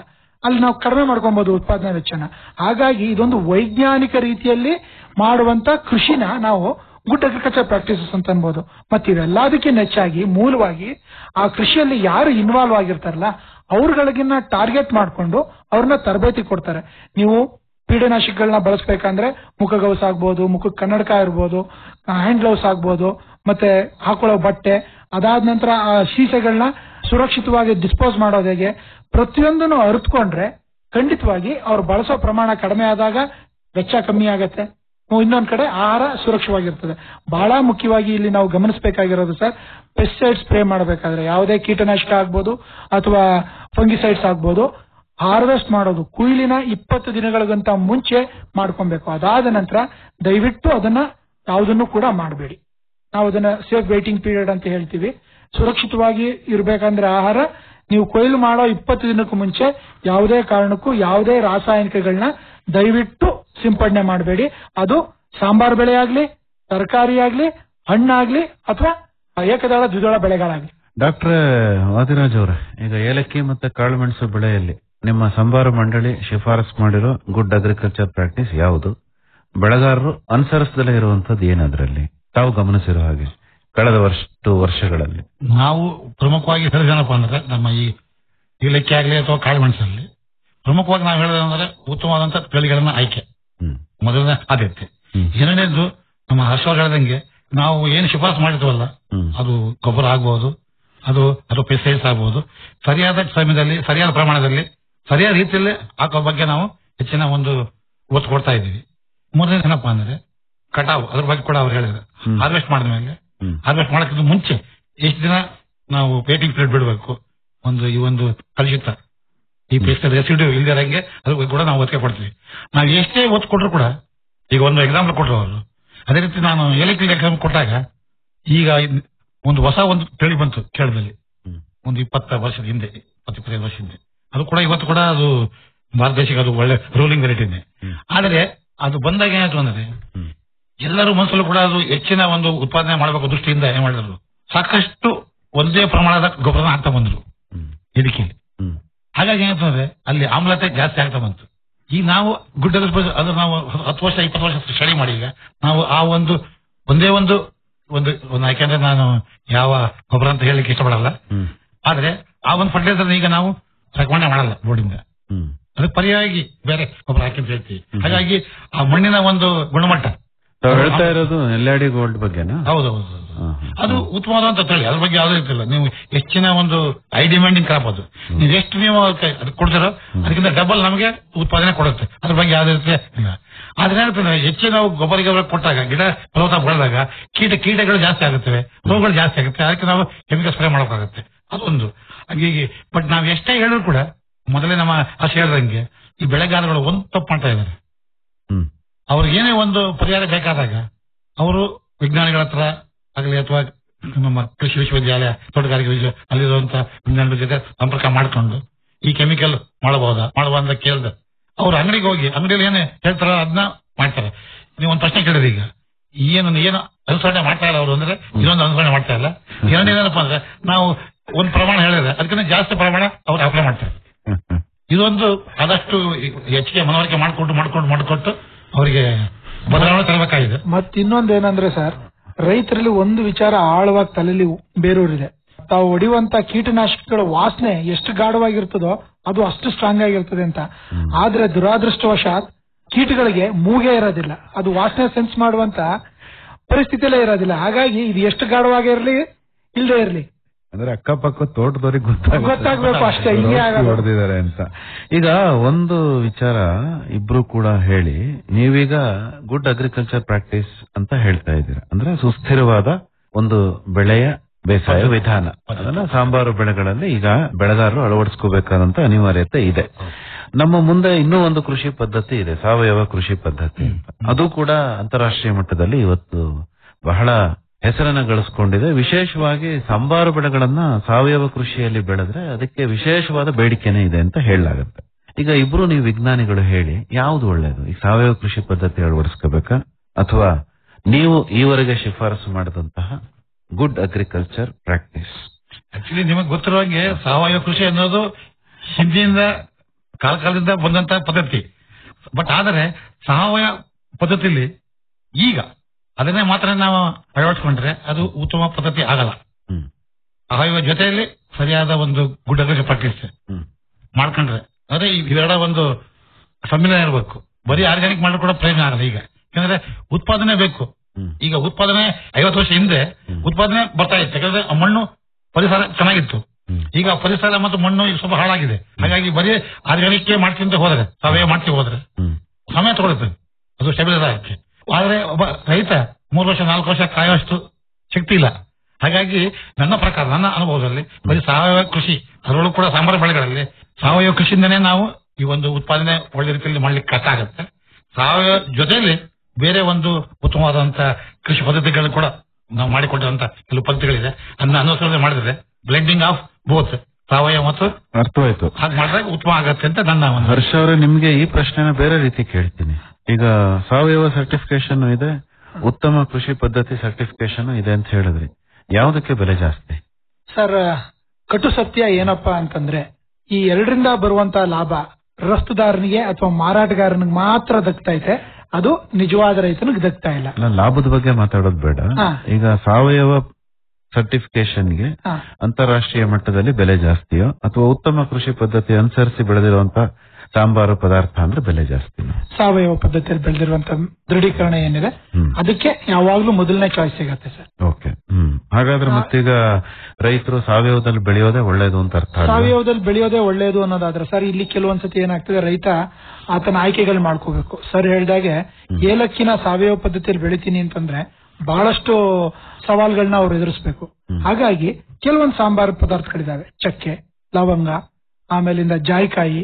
C: ಅಲ್ಲಿ ನಾವು ಕಡಿಮೆ ಮಾಡ್ಕೊಬಹುದು ಉತ್ಪಾದನಾ ವೆಚ್ಚನ ಹಾಗಾಗಿ ಇದೊಂದು ವೈಜ್ಞಾನಿಕ ರೀತಿಯಲ್ಲಿ ಮಾಡುವಂತ ಕೃಷಿನ ನಾವು ಗುಡ್ ಅಗ್ರಿಕಲ್ಚರ್ ಪ್ರಾಕ್ಟೀಸಸ್ ಅಂತ ಅನ್ಬೋದು ಮತ್ತೆ ಇವೆಲ್ಲದಕ್ಕಿಂತ ಹೆಚ್ಚಾಗಿ ಮೂಲವಾಗಿ ಆ ಕೃಷಿಯಲ್ಲಿ ಯಾರು ಇನ್ವಾಲ್ವ್ ಆಗಿರ್ತಾರಲ್ಲ ಅವ್ರಗಳಿಗಿನ್ನ ಟಾರ್ಗೆಟ್ ಮಾಡ್ಕೊಂಡು ಅವ್ರನ್ನ ತರಬೇತಿ ಕೊಡ್ತಾರೆ ನೀವು ಕೀಟನಾಶಕಗಳನ್ನ ಬಳಸಬೇಕಂದ್ರೆ ಮುಖಗವಸ ಆಗ್ಬೋದು ಮುಖಕ್ಕೆ ಕನ್ನಡಕ ಇರ್ಬೋದು ಹ್ಯಾಂಡ್ ಗ್ಲೌಸ್ ಆಗ್ಬೋದು ಮತ್ತೆ ಹಾಕೊಳ್ಳೋ ಬಟ್ಟೆ ಅದಾದ ನಂತರ ಆ ಸೀಸೆಗಳನ್ನ ಸುರಕ್ಷಿತವಾಗಿ ಡಿಸ್ಪೋಸ್ ಮಾಡೋದು ಹೇಗೆ ಪ್ರತಿಯೊಂದನ್ನು ಅರಿತುಕೊಂಡ್ರೆ ಖಂಡಿತವಾಗಿ ಅವ್ರು ಬಳಸೋ ಪ್ರಮಾಣ ಕಡಿಮೆ ಆದಾಗ ವೆಚ್ಚ ಕಮ್ಮಿ ಆಗತ್ತೆ ಇನ್ನೊಂದ್ ಕಡೆ ಆಹಾರ ಸುರಕ್ಷವಾಗಿರ್ತದೆ ಬಹಳ ಮುಖ್ಯವಾಗಿ ಇಲ್ಲಿ ನಾವು ಗಮನಿಸಬೇಕಾಗಿರೋದು ಸರ್ ಪೆಸ್ಟಿಸೈಡ್ ಸ್ಪ್ರೇ ಮಾಡಬೇಕಾದ್ರೆ ಯಾವುದೇ ಕೀಟನಾಶಕ ಆಗ್ಬೋದು ಅಥವಾ ಫಂಗಿಸೈಡ್ಸ್ ಆಗ್ಬೋದು ಹಾರ್ವೆಸ್ಟ್ ಮಾಡೋದು ಕುಯ್ಲಿನ ಇಪ್ಪತ್ತು ದಿನಗಳಿಗಂತ ಮುಂಚೆ ಮಾಡ್ಕೊಬೇಕು ಅದಾದ ನಂತರ ದಯವಿಟ್ಟು ಅದನ್ನ ಯಾವುದನ್ನು ಕೂಡ ಮಾಡಬೇಡಿ ನಾವು ಅದನ್ನ ಸೇಫ್ ವೇಟಿಂಗ್ ಪೀರಿಯಡ್ ಅಂತ ಹೇಳ್ತೀವಿ ಸುರಕ್ಷಿತವಾಗಿ ಇರಬೇಕಂದ್ರೆ ಆಹಾರ ನೀವು ಕೊಯ್ಲು ಮಾಡೋ ಇಪ್ಪತ್ತು ದಿನಕ್ಕೂ ಮುಂಚೆ ಯಾವುದೇ ಕಾರಣಕ್ಕೂ ಯಾವುದೇ ರಾಸಾಯನಿಕಗಳನ್ನ ದಯವಿಟ್ಟು ಸಿಂಪಡಣೆ ಮಾಡಬೇಡಿ ಅದು ಸಾಂಬಾರ್ ಬೆಳೆ ಆಗ್ಲಿ ತರಕಾರಿ ಆಗ್ಲಿ ಹಣ್ಣಾಗ್ಲಿ ಅಥವಾ ಏಕದಳ ದ್ವಿದಳ ಬೆಳೆಗಳಾಗ್ಲಿ
B: ಡಾಕ್ಟರ್ ವಾದಿರಾಜ್ ಅವರೇ ಈಗ ಏಲಕ್ಕಿ ಮತ್ತೆ ಕಾಳುಮೆಣಸು ಬೆಳೆಯಲ್ಲಿ ನಿಮ್ಮ ಸಂಬಾರ ಮಂಡಳಿ ಶಿಫಾರಸ್ ಮಾಡಿರೋ ಗುಡ್ ಅಗ್ರಿಕಲ್ಚರ್ ಪ್ರಾಕ್ಟೀಸ್ ಯಾವುದು ಬೆಳೆಗಾರರು ಅನುಸರಿಸದಲ್ಲೇ ಇರುವಂತದ್ದು ಏನದ್ರಲ್ಲಿ ತಾವು ಗಮನಿಸಿರೋ ಹಾಗೆ ಕಳೆದ ವರ್ಷ ವರ್ಷಗಳಲ್ಲಿ
A: ನಾವು ಪ್ರಮುಖವಾಗಿ ಹೇಳಿದೇನಪ್ಪ ಅಂದ್ರೆ ನಮ್ಮ ಈ ಏಲಕ್ಕಿ ಆಗ್ಲಿ ಅಥವಾ ಕಾಳುಮೆಣಸಲ್ಲಿ ಪ್ರಮುಖವಾಗಿ ನಾವು ಹೇಳೋದಂದ್ರೆ ಉತ್ತಮವಾದಂತ ತಳಿಗಳನ್ನ ಆಯ್ಕೆ
B: ಹ್ಮ್
A: ಮೊದಲನೇ ಆದ್ಯತೆ
B: ಹ್ಮ್.
A: ಎರಡನೇದು ನಮ್ಮ ಹರ್ಷ ಹೇಳ್ದಂಗೆ ನಾವು ಏನು ಶಿಫಾರಸು ಮಾಡಿರ್ತೀವಲ್ಲ
B: ಹ್ಮ್
A: ಅದು ಗೊಬ್ಬರ ಆಗ್ಬಹುದು ಅದು ಅದು ಪೆಸ್ಟಿಸೈಡ್ಸ್ ಆಗ್ಬಹುದು ಸರಿಯಾದ ಸಮಯದಲ್ಲಿ ಸರಿಯಾದ ಪ್ರಮಾಣದಲ್ಲಿ ಸರಿಯಾದ ರೀತಿಯಲ್ಲಿ ಹಾಕೋ ಬಗ್ಗೆ ನಾವು ಹೆಚ್ಚಿನ ಒಂದು ಒತ್ತು ಕೊಡ್ತಾ ಇದ್ದೀವಿ ಮೂರನೇ ಏನಪ್ಪಾ ಅಂದ್ರೆ ಕಟಾವು ಅದ್ರ ಬಗ್ಗೆ ಕೂಡ ಅವ್ರು ಹೇಳಿದ್ರು
B: ಹ್ಮ್.
A: ಹಾರ್ವೆಸ್ಟ್ ಮಾಡಿದ್ಮೇಲೆ
B: ಹ್ಮ್
A: ಹಾರ್ವೆಸ್ಟ್ ಮಾಡಕ್ಕಿಂತ ಮುಂಚೆ ಎಷ್ಟು ದಿನ ನಾವು ವೇಟಿಂಗ್ ಪೀರಿಯಡ್ ಬಿಡಬೇಕು ಒಂದು ಈ ಒಂದು ಕಲುಷಿತ ಈ ಪೆಸ್ಟಿಸೈಡ್ ರೆಸಿಡ್ಯೂ ಇಲ್ದಿರಂಗೆ ಅದ್ರ ಬಗ್ಗೆ ಕೂಡ ನಾವು ಒತ್ತಿಗೆ ಕೊಡ್ತೀವಿ ನಾವು ಎಷ್ಟೇ ಒತ್ತು ಕೊಟ್ಟರು ಕೂಡ ಈಗ ಒಂದು ಎಕ್ಸಾಂಪಲ್ ಕೊಟ್ಟರು ಅವರು ಅದೇ ರೀತಿ ನಾನು ಏಲಕ್ಕಿ ಎಕ್ಸಾಂಪಲ್ ಕೊಟ್ಟಾಗ ಈಗ ಇದ್- ಒಂದು ಹೊಸ ಒಂದು ತಳಿ ಬಂತು ಕೇರಳದಲ್ಲಿ
B: ಹ್ಮ್.
A: ಒಂದು ಇಪ್ಪತ್ತ ವರ್ಷದ ಹಿಂದೆ ಇಪ್ಪತ್ತು ಇಪ್ಪತ್ತೈದು ವರ್ಷ ಹಿಂದೆ ಅದು ಕೂಡ ಇವತ್ತು ಕೂಡ ಅದು ಭಾರತ ದೇಶಕ್ಕೆ ಅದು ಒಳ್ಳೆ ರೂಲಿಂಗ್ ವೆರೈಟಿನೇ
B: ಹ್ಮ್.
A: ಆದರೆ ಅದು ಬಂದಾಗ ಏನಾಯ್ತು ಅಂದ್ರೆ
B: ಹ್ಮ್
A: ಎಲ್ಲರೂ ಮನಸ್ಸಲ್ಲೂ ಕೂಡ ಅದು ಹೆಚ್ಚಿನ ಒಂದು ಉತ್ಪಾದನೆ ಮಾಡಬೇಕು ದೃಷ್ಟಿಯಿಂದ ಏನ್ ಮಾಡಿದ್ರು ಸಾಕಷ್ಟು ಒಂದೇ ಪ್ರಮಾಣದ ಗೊಬ್ಬರನ ಹಾಕ್ತಾ ಬಂದ್ರು
B: ಹ್ಮ್
A: ಇದಕ್ಕೆ
B: ಹ್ಮ್
A: ಹಾಗಾಗಿ ಏನಾಯ್ತು ಅಂದ್ರೆ ಅಲ್ಲಿ ಆಮ್ಲತೆ ಜಾಸ್ತಿ ಆಗ್ತಾ ಬಂತು ಈಗ ನಾವು ಗುಡ್ ಅದು ನಾವು ಹತ್ತು ವರ್ಷ ಇಪ್ಪತ್ತು ವರ್ಷ ಸ್ಟಡಿ ಮಾಡಿ ಈಗ ನಾವು ಆ ಒಂದು ಒಂದೇ ಒಂದು ಒಂದು ಒಂದು ಯಾಕೆಂದ್ರೆ ನಾನು ಯಾವ ಗೊಬ್ಬರ ಅಂತ ಹೇಳಲಿಕ್ಕೆ ಇಷ್ಟಪಡಲ್ಲ
B: ಹ್ಮ್
A: ಆದ್ರೆ ಆ ಒಂದು ಫರ್ಟಿಲೈಸರ್ ಈಗ ನಾವು ರೆಕಮೆಂಡ್ ಮಾಡಲ್ಲ ಬೋರ್ಡಿಂದ
B: ಹ್ಮ್
A: ಅದಕ್ಕೆ ಪರ್ಯಾಯವಾಗಿ ಬೇರೆ ಗೊಬ್ಬರ ಹಾಕಿ ಅಂತ ಹೇಳ್ತೀವಿ
B: ಹ್ಮ್.
A: ಹಾಗಾಗಿ ಆ ಮಣ್ಣಿನ ಒಂದು ಗುಣಮಟ್ಟ
B: ತಾವು ಹೇಳ್ತಾ ಇರೋದು ನೆಲ್ಲಾಡಿ ಗೋಲ್ಡ್ ಬಗ್ಗೆನಾ
A: ಹೌದೌದು
B: ಹಾ, ಹಾ.
A: ಅದು ಉತ್ತಮವಾದಂತ ತಳಿ ಅದ್ರ ಬಗ್ಗೆ ಯಾವುದೇ ರೀತಿಲ್ಲ ನೀವು ಹೆಚ್ಚಿನ ಒಂದು ಐ ಡಿಮ್ಯಾಂಡಿಂಗ್ ಕ್ರಾಪ್ ಅದು ನೀವು ಎಷ್ಟು ನೀವು ಅದಕ್ಕೆ ಅದಕ್ಕೆ ಕೊಡ್ತೀರೋ ಅದಕ್ಕಿಂತ ಡಬಲ್ ನಮಗೆ ಉತ್ಪಾದನೆ ಕೊಡುತ್ತೆ ಅದ್ರ ಬಗ್ಗೆ ಯಾವುದೇ ರೀತಿ ಇಲ್ಲ ಆದ್ರೆ ಏನಾಗ್ತದೆ ಹೆಚ್ಚಿನ ನಾವು ಗೊಬ್ಬರ ಗೊಬ್ಬರ ಕೊಟ್ಟಾಗ ಗಿಡ ಫಲವತ್ತ ಬೆಳೆದಾಗ ಕೀಟ ಕೀಟಗಳು ಜಾಸ್ತಿ ಆಗುತ್ತವೆ ರೋಗಗಳು ಜಾಸ್ತಿ ಆಗುತ್ತೆ ಅದಕ್ಕೆ ನಾವು ಕೆಮಿಕಲ್ ಸ್ಪ್ರೇ ಮಾಡೋಕ್ಕಾಗುತ್ತೆ ಅದೊಂದು ಹೀಗೆ ಬಟ್ ನಾವು ಎಷ್ಟೇ ಹೇಳಿದ್ರು ಕೂಡ ಮೊದಲೇ ನಮ್ಮ ಆಶೆ ಹೇಳ್ದಂಗೆ ಈ ಬೆಳೆಗಾರಗಳು ಒಂದು ತಪ್ಪು ಮಾಡ್ತಾ ಇದ್ದಾರೆ
B: ಹ್ಮ್
A: ಅವ್ರಿಗೆ ಏನೇ ಒಂದು ಪರಿಹಾರ ಬೇಕಾದಾಗ ಅವರು ವಿಜ್ಞಾನಿಗಳ ಹತ್ರ ಆಗಲಿ ಅಥವಾ ನಮ್ಮ ಕೃಷಿ ವಿಶ್ವವಿದ್ಯಾಲಯ ತೋಟಗಾರಿಕೆ ವಿಶ್ವ ಅಲ್ಲಿರುವಂತ ವಿಜ್ಞಾನಿಗಳ ಜೊತೆ ಸಂಪರ್ಕ ಮಾಡ್ಕೊಂಡು ಈ ಕೆಮಿಕಲ್ ಮಾಡಬಹುದಾ ಮಾಡುವ ಅಂತ ಕೇಳ್ದೆ ಅವ್ರು ಅಂಗಡಿಗೆ ಹೋಗಿ ಅಂಗಡಿಯಲ್ಲಿ ಏನೇ ಹೇಳ್ತಾರ ಅದನ್ನ ಮಾಡ್ತಾರೆ ನೀವು ಒಂದು ಪ್ರಶ್ನೆ ಕೇಳಿದ್ರಿ ಈಗ ಏನು ಏನು ಅನುಸರಣೆ ಮಾಡ್ತಾ ಇಲ್ಲ ಅವರು ಅಂದ್ರೆ ಇನ್ನೊಂದು ಅನುಸರಣೆ ಮಾಡ್ತಾ ಇಲ್ಲ ಎರಡನೇನಪ್ಪ ಅಂದ್ರೆ ನಾವು ಒಂದು ಪ್ರಮಾಣ ಹೇಳಿದ್ರೆ ಅದಕ್ಕಿಂತ ಜಾಸ್ತಿ ಪ್ರಮಾಣ ಅವ್ರು ಅಪ್ಲೈ ಮಾಡ್ತಾರೆ
B: ಹ್ಮ್, ಹ್ಮ್.
A: ಇದೊಂದು ಆದಷ್ಟು ಹೆಚ್ಚಿಗೆ ಮನವರಿಕೆ ಮಾಡ್ಕೊಂಡು ಮಾಡ್ಕೊಂಡು ಮಾಡಿಕೊಟ್ಟು ಅವರಿಗೆ ಬದಲಾವಣೆ ತರಬೇಕಾಗಿದೆ
C: ಮತ್ ಇನ್ನೊಂದ್ ಏನಂದ್ರೆ ಸರ್ ರೈತರಲ್ಲಿ ಒಂದು ವಿಚಾರ ಆಳವಾಗಿ ತಲೆಯಲ್ಲಿ ಬೇರೂರಿದೆ ತಾವು ಹೊಡೆಯುವಂತ ಕೀಟನಾಶಕಗಳ ವಾಸನೆ ಎಷ್ಟು ಗಾಢವಾಗಿರ್ತದೋ ಅದು ಅಷ್ಟು ಸ್ಟ್ರಾಂಗ್ ಆಗಿರ್ತದೆ ಅಂತ ಆದ್ರೆ ದುರಾದೃಷ್ಟವಶಾತ್ ಕೀಟಗಳಿಗೆ ಮೂಗೇ ಇರೋದಿಲ್ಲ ಅದು ವಾಸನೆ ಸೆನ್ಸ್ ಮಾಡುವಂತ ಪರಿಸ್ಥಿತಿಯಲ್ಲೇ ಇರೋದಿಲ್ಲ ಹಾಗಾಗಿ ಇದು ಎಷ್ಟು ಗಾಢವಾಗಿರ್ಲಿ ಇಲ್ಲದೆ ಇರ್ಲಿ
B: ಅಂದ್ರೆ ಅಕ್ಕಪಕ್ಕ ತೋಟದವ್ರಿಗೆ
C: ಗೊತ್ತಾಗ್ಬೇಕು ಅಷ್ಟೇ ಹಿಂಗೆ ಆಗೋದು
B: ಹೊಡೆದಿದ್ದಾರೆ ಅಂತ ಈಗ ಒಂದು ವಿಚಾರ ಇಬ್ರು ಕೂಡ ಹೇಳಿ ನೀವೀಗ ಗುಡ್ ಅಗ್ರಿಕಲ್ಚರ್ ಪ್ರಾಕ್ಟೀಸ್ ಅಂತ ಹೇಳ್ತಾ ಇದ್ದೀರಾ ಅಂದ್ರೆ ಸುಸ್ಥಿರವಾದ ಒಂದು ಬೆಳೆಯ ಬೇಸಾಯ ವಿಧಾನ ಅದನ್ನ ಸಾಂಬಾರು ಬೆಳೆಗಳಲ್ಲಿ ಈಗ ಬೆಳೆಗಾರರು ಅಳವಡಿಸ್ಕೋಬೇಕಾದಂತ ಅನಿವಾರ್ಯತೆ ಇದೆ ನಮ್ಮ ಮುಂದೆ ಇನ್ನೂ ಒಂದು ಕೃಷಿ ಪದ್ಧತಿ ಇದೆ ಸಾವಯವ ಕೃಷಿ ಪದ್ಧತಿ ಅಂತ ಅದು ಕೂಡ ಅಂತಾರಾಷ್ಟ್ರೀಯ ಮಟ್ಟದಲ್ಲಿ ಇವತ್ತು ಬಹಳ ಹೆಸರನ್ನ ಗಳಿಸ್ಕೊಂಡಿದೆ ವಿಶೇಷವಾಗಿ ಸಂಬಾರು ಬೆಳೆಗಳನ್ನ ಸಾವಯವ ಕೃಷಿಯಲ್ಲಿ ಬೆಳೆದ್ರೆ ಅದಕ್ಕೆ ವಿಶೇಷವಾದ ಬೇಡಿಕೆನೇ ಇದೆ ಅಂತ ಹೇಳಲಾಗುತ್ತೆ ಈಗ ಇಬ್ರು ನೀವು ವಿಜ್ಞಾನಿಗಳು ಹೇಳಿ ಯಾವ್ದು ಒಳ್ಳೇದು ಈ ಸಾವಯವ ಕೃಷಿ ಪದ್ಧತಿ ಅಳವಡಿಸ್ಕೋಬೇಕಾ ಅಥವಾ ನೀವು ಈವರೆಗೆ ಶಿಫಾರಸು ಮಾಡಿದಂತಹ ಗುಡ್ ಅಗ್ರಿಕಲ್ಚರ್ ಪ್ರಾಕ್ಟೀಸ್
A: ಆಕ್ಚುಲಿ ನಿಮಗೆ ಗೊತ್ತಿರೋ ಹಾಗೆ ಸಾವಯವ ಕೃಷಿ ಅನ್ನೋದು ಹಿಂದಿನಿಂದ ಕಾಲ ಕಾಲದಿಂದ ಬಂದಂತ ಪದ್ಧತಿ ಬಟ್ ಆದರೆ ಸಾವಯವ ಪದ್ಧತಿಯಲ್ಲಿ ಈಗ ಅದನ್ನೇ ಮಾತ್ರ ನಾವು ಅಳವಡಿಸ್ಕೊಂಡ್ರೆ ಅದು ಉತ್ತಮ ಪದ್ಧತಿ ಆಗಲ್ಲ
B: ಹ್ಮ್
A: ಸಾವಯವ ಜೊತೆಯಲ್ಲಿ ಸರಿಯಾದ ಒಂದು ಗುಡ್ ಅಗ್ರಿಕಲ್ಚರ್ ಪ್ರಾಕ್ಟೀಸ್
B: ಹ್ಮ್
A: ಮಾಡ್ಕೊಂಡ್ರೆ ಅಂದ್ರೆ ಈ ಇವೆರಡ ಒಂದು ಸಮ್ಮಿಲನ ಇರಬೇಕು ಬರೀ ಆರ್ಗ್ಯಾನಿಕ್ ಮಾಡಿದ್ರೆ ಕೂಡ ಪ್ರಯೋಜನ ಆಗಲ್ಲ ಈಗ ಯಾಕಂದ್ರೆ ಉತ್ಪಾದನೆ ಬೇಕು
B: ಹ್ಮ್
A: ಈಗ ಉತ್ಪಾದನೆ ಐವತ್ತು ವರ್ಷ ಹಿಂದೆ
B: ಹ್ಮ್.
A: ಉತ್ಪಾದನೆ ಬರ್ತಾ ಇತ್ತು ಯಾಕಂದ್ರೆ ಆ ಮಣ್ಣು ಪರಿಸರ ಚೆನ್ನಾಗಿತ್ತು
B: ಹ್ಮ್
A: ಈಗ ಪರಿಸರ ಮತ್ತು ಮಣ್ಣು ಈಗ ಸ್ವಲ್ಪ ಹಾಳಾಗಿದೆ ಹಾಗಾಗಿ ಬರೀ ಆರ್ಗ್ಯಾನಿಕ್ ಮಾಡ್ಕೊಂತ ಹೋದ್ರೆ ಸಾವಯವ ಮಾಡ್ತಿ ಹೋದ್ರೆ
B: ಹ್ಮ್
A: ಸಮಯ ತಗೊಳುತ್ತೆ ಅದು ಸ್ಟೆಬಿಲೈಸ್ ಆಗಕ್ಕೆ ಆದ್ರೆ ಒಬ್ಬ ರೈತ ಮೂರು ವರ್ಷ ನಾಲ್ಕು ವರ್ಷ ಕಾಯುವಷ್ಟು ಶಕ್ತಿ ಇಲ್ಲ ಹಾಗಾಗಿ ನನ್ನ ಪ್ರಕಾರ ನನ್ನ ಅನುಭವದಲ್ಲಿ ಬರೀ ಸಾವಯವ ಕೃಷಿ ಅದರೊಳಗೂ ಕೂಡ ಸಾಂಬಾರ ಬೆಳೆಗಳಲ್ಲಿ ಸಾವಯವ ಕೃಷಿಯಿಂದನೇ ನಾವು ಈ ಒಂದು ಉತ್ಪಾದನೆ ಒಳ್ಳೆ ರೀತಿಯಲ್ಲಿ ಮಾಡ್ಲಿಕ್ಕೆ ಕಷ್ಟ ಆಗುತ್ತೆ ಸಾವಯವ ಜೊತೆಯಲ್ಲಿ ಬೇರೆ ಒಂದು ಉತ್ತಮವಾದಂತ ಕೃಷಿ ಪದ್ಧತಿಗಳು ಕೂಡ ನಾವು ಮಾಡಿಕೊಂಡಿರುವಂತ ಕೆಲವು ಪದ್ಧತಿಗಳಿದೆ ಅದನ್ನ ಅನುಸರಣೆ ಮಾಡಿದ್ರೆ ಬ್ಲೆಂಡಿಂಗ್ ಆಫ್ ಬೋತ್ ಸಾವಯವ ಮತ್ತು
B: ಅರ್ಥವಾಯ್ತು
A: ಹಾಗೆ ಮಾಡಿದ್ರೆ ಉತ್ತಮ ಆಗತ್ತೆ ಅಂತ ನನ್ನ ಒಂದು
B: ಹರ್ಷ ಅವರೇ ನಿಮ್ಗೆ ಈ ಪ್ರಶ್ನೆನ ಬೇರೆ ರೀತಿ ಕೇಳ್ತೀನಿ ಈಗ ಸಾವಯವ ಸರ್ಟಿಫಿಕೇಶನ್ ಇದೆ ಉತ್ತಮ ಕೃಷಿ ಪದ್ಧತಿ ಸರ್ಟಿಫಿಕೇಶನ್ ಇದೆ ಅಂತ ಹೇಳಿದ್ರಿ ಯಾವುದಕ್ಕೆ ಬೆಲೆ ಜಾಸ್ತಿ
C: ಸರ್ ಕಟು ಸತ್ಯ ಏನಪ್ಪಾ ಅಂತಂದ್ರೆ ಈ ಎರಡರಿಂದ ಬರುವಂತ ಲಾಭ ರಫ್ತುದಾರನಿಗೆ ಅಥವಾ ಮಾರಾಟಗಾರನಿಗೆ ಮಾತ್ರ ದಕ್ತಾ ಇದೆ ಅದು ನಿಜವಾದ ರೈತನಿಗೆ ದಕ್ತಾ ಇಲ್ಲ
B: ಅಲ್ಲ ಲಾಭದ ಬಗ್ಗೆ ಮಾತಾಡೋದು ಬೇಡ
C: ಹಾ.
B: ಈಗ ಸಾವಯವ ಸರ್ಟಿಫಿಕೇಶನ್ಗೆ
C: ಹಾ.
B: ಅಂತಾರಾಷ್ಟ್ರೀಯ ಮಟ್ಟದಲ್ಲಿ ಬೆಲೆ ಜಾಸ್ತಿಯೋ ಅಥವಾ ಉತ್ತಮ ಕೃಷಿ ಪದ್ಧತಿ ಅನುಸರಿಸಿ ಬೆಳೆದಿರುವಂತ ಸಾಂಬಾರು ಪದಾರ್ಥ ಅಂದ್ರೆ ಬೆಲೆ ಜಾಸ್ತಿ
C: ಸಾವಯವ ಪದ್ಧತಿಯಲ್ಲಿ ಬೆಳೆದಿರುವಂತ ದೃಢೀಕರಣ ಏನಿದೆ
B: ಹ್ಮ್
C: ಅದಕ್ಕೆ ಯಾವಾಗ್ಲೂ ಮೊದಲನೇ ಚಾಯ್ಸ್ ಸಿಗತ್ತೆ ಸರ್
B: ಓಕೆ ಹ್ಮ್ ಹಾಗಾದ್ರೆ ಮತ್ತೀಗ ರೈತರು ಸಾವಯವದಲ್ಲಿ ಬೆಳೆಯೋದೇ ಒಳ್ಳೇದು ಅಂತ ಅರ್ಥ ಅಲ್ವಾ?
C: ಸಾವಯವದಲ್ಲಿ ಬೆಳೆಯೋದೇ ಒಳ್ಳೆಯದು ಅನ್ನೋದಾದ್ರೆ ಸರ್ ಇಲ್ಲಿ ಕೆಲವೊಂದ್ಸತಿ ಏನಾಗ್ತದೆ ರೈತ ಆತನ ಆಯ್ಕೆಗಳು ಮಾಡ್ಕೋಬೇಕು ಸರ್ ಹೇಳ್ದಾಗೆ ಏಲಕ್ಕಿನ ಸಾವಯವ ಪದ್ಧತಿಯಲ್ಲಿ ಬೆಳಿತೀನಿ ಅಂತಂದ್ರೆ ಬಹಳಷ್ಟು ಸವಾಲ್ಗಳನ್ನ ಅವ್ರು ಎದುರಿಸಬೇಕು ಹಾಗಾಗಿ ಕೆಲವೊಂದು ಸಾಂಬಾರು ಪದಾರ್ಥಗಳಿದಾವೆ ಚಕ್ಕೆ ಲವಂಗ ಆಮೇಲಿಂದ ಜಾಯಿಕಾಯಿ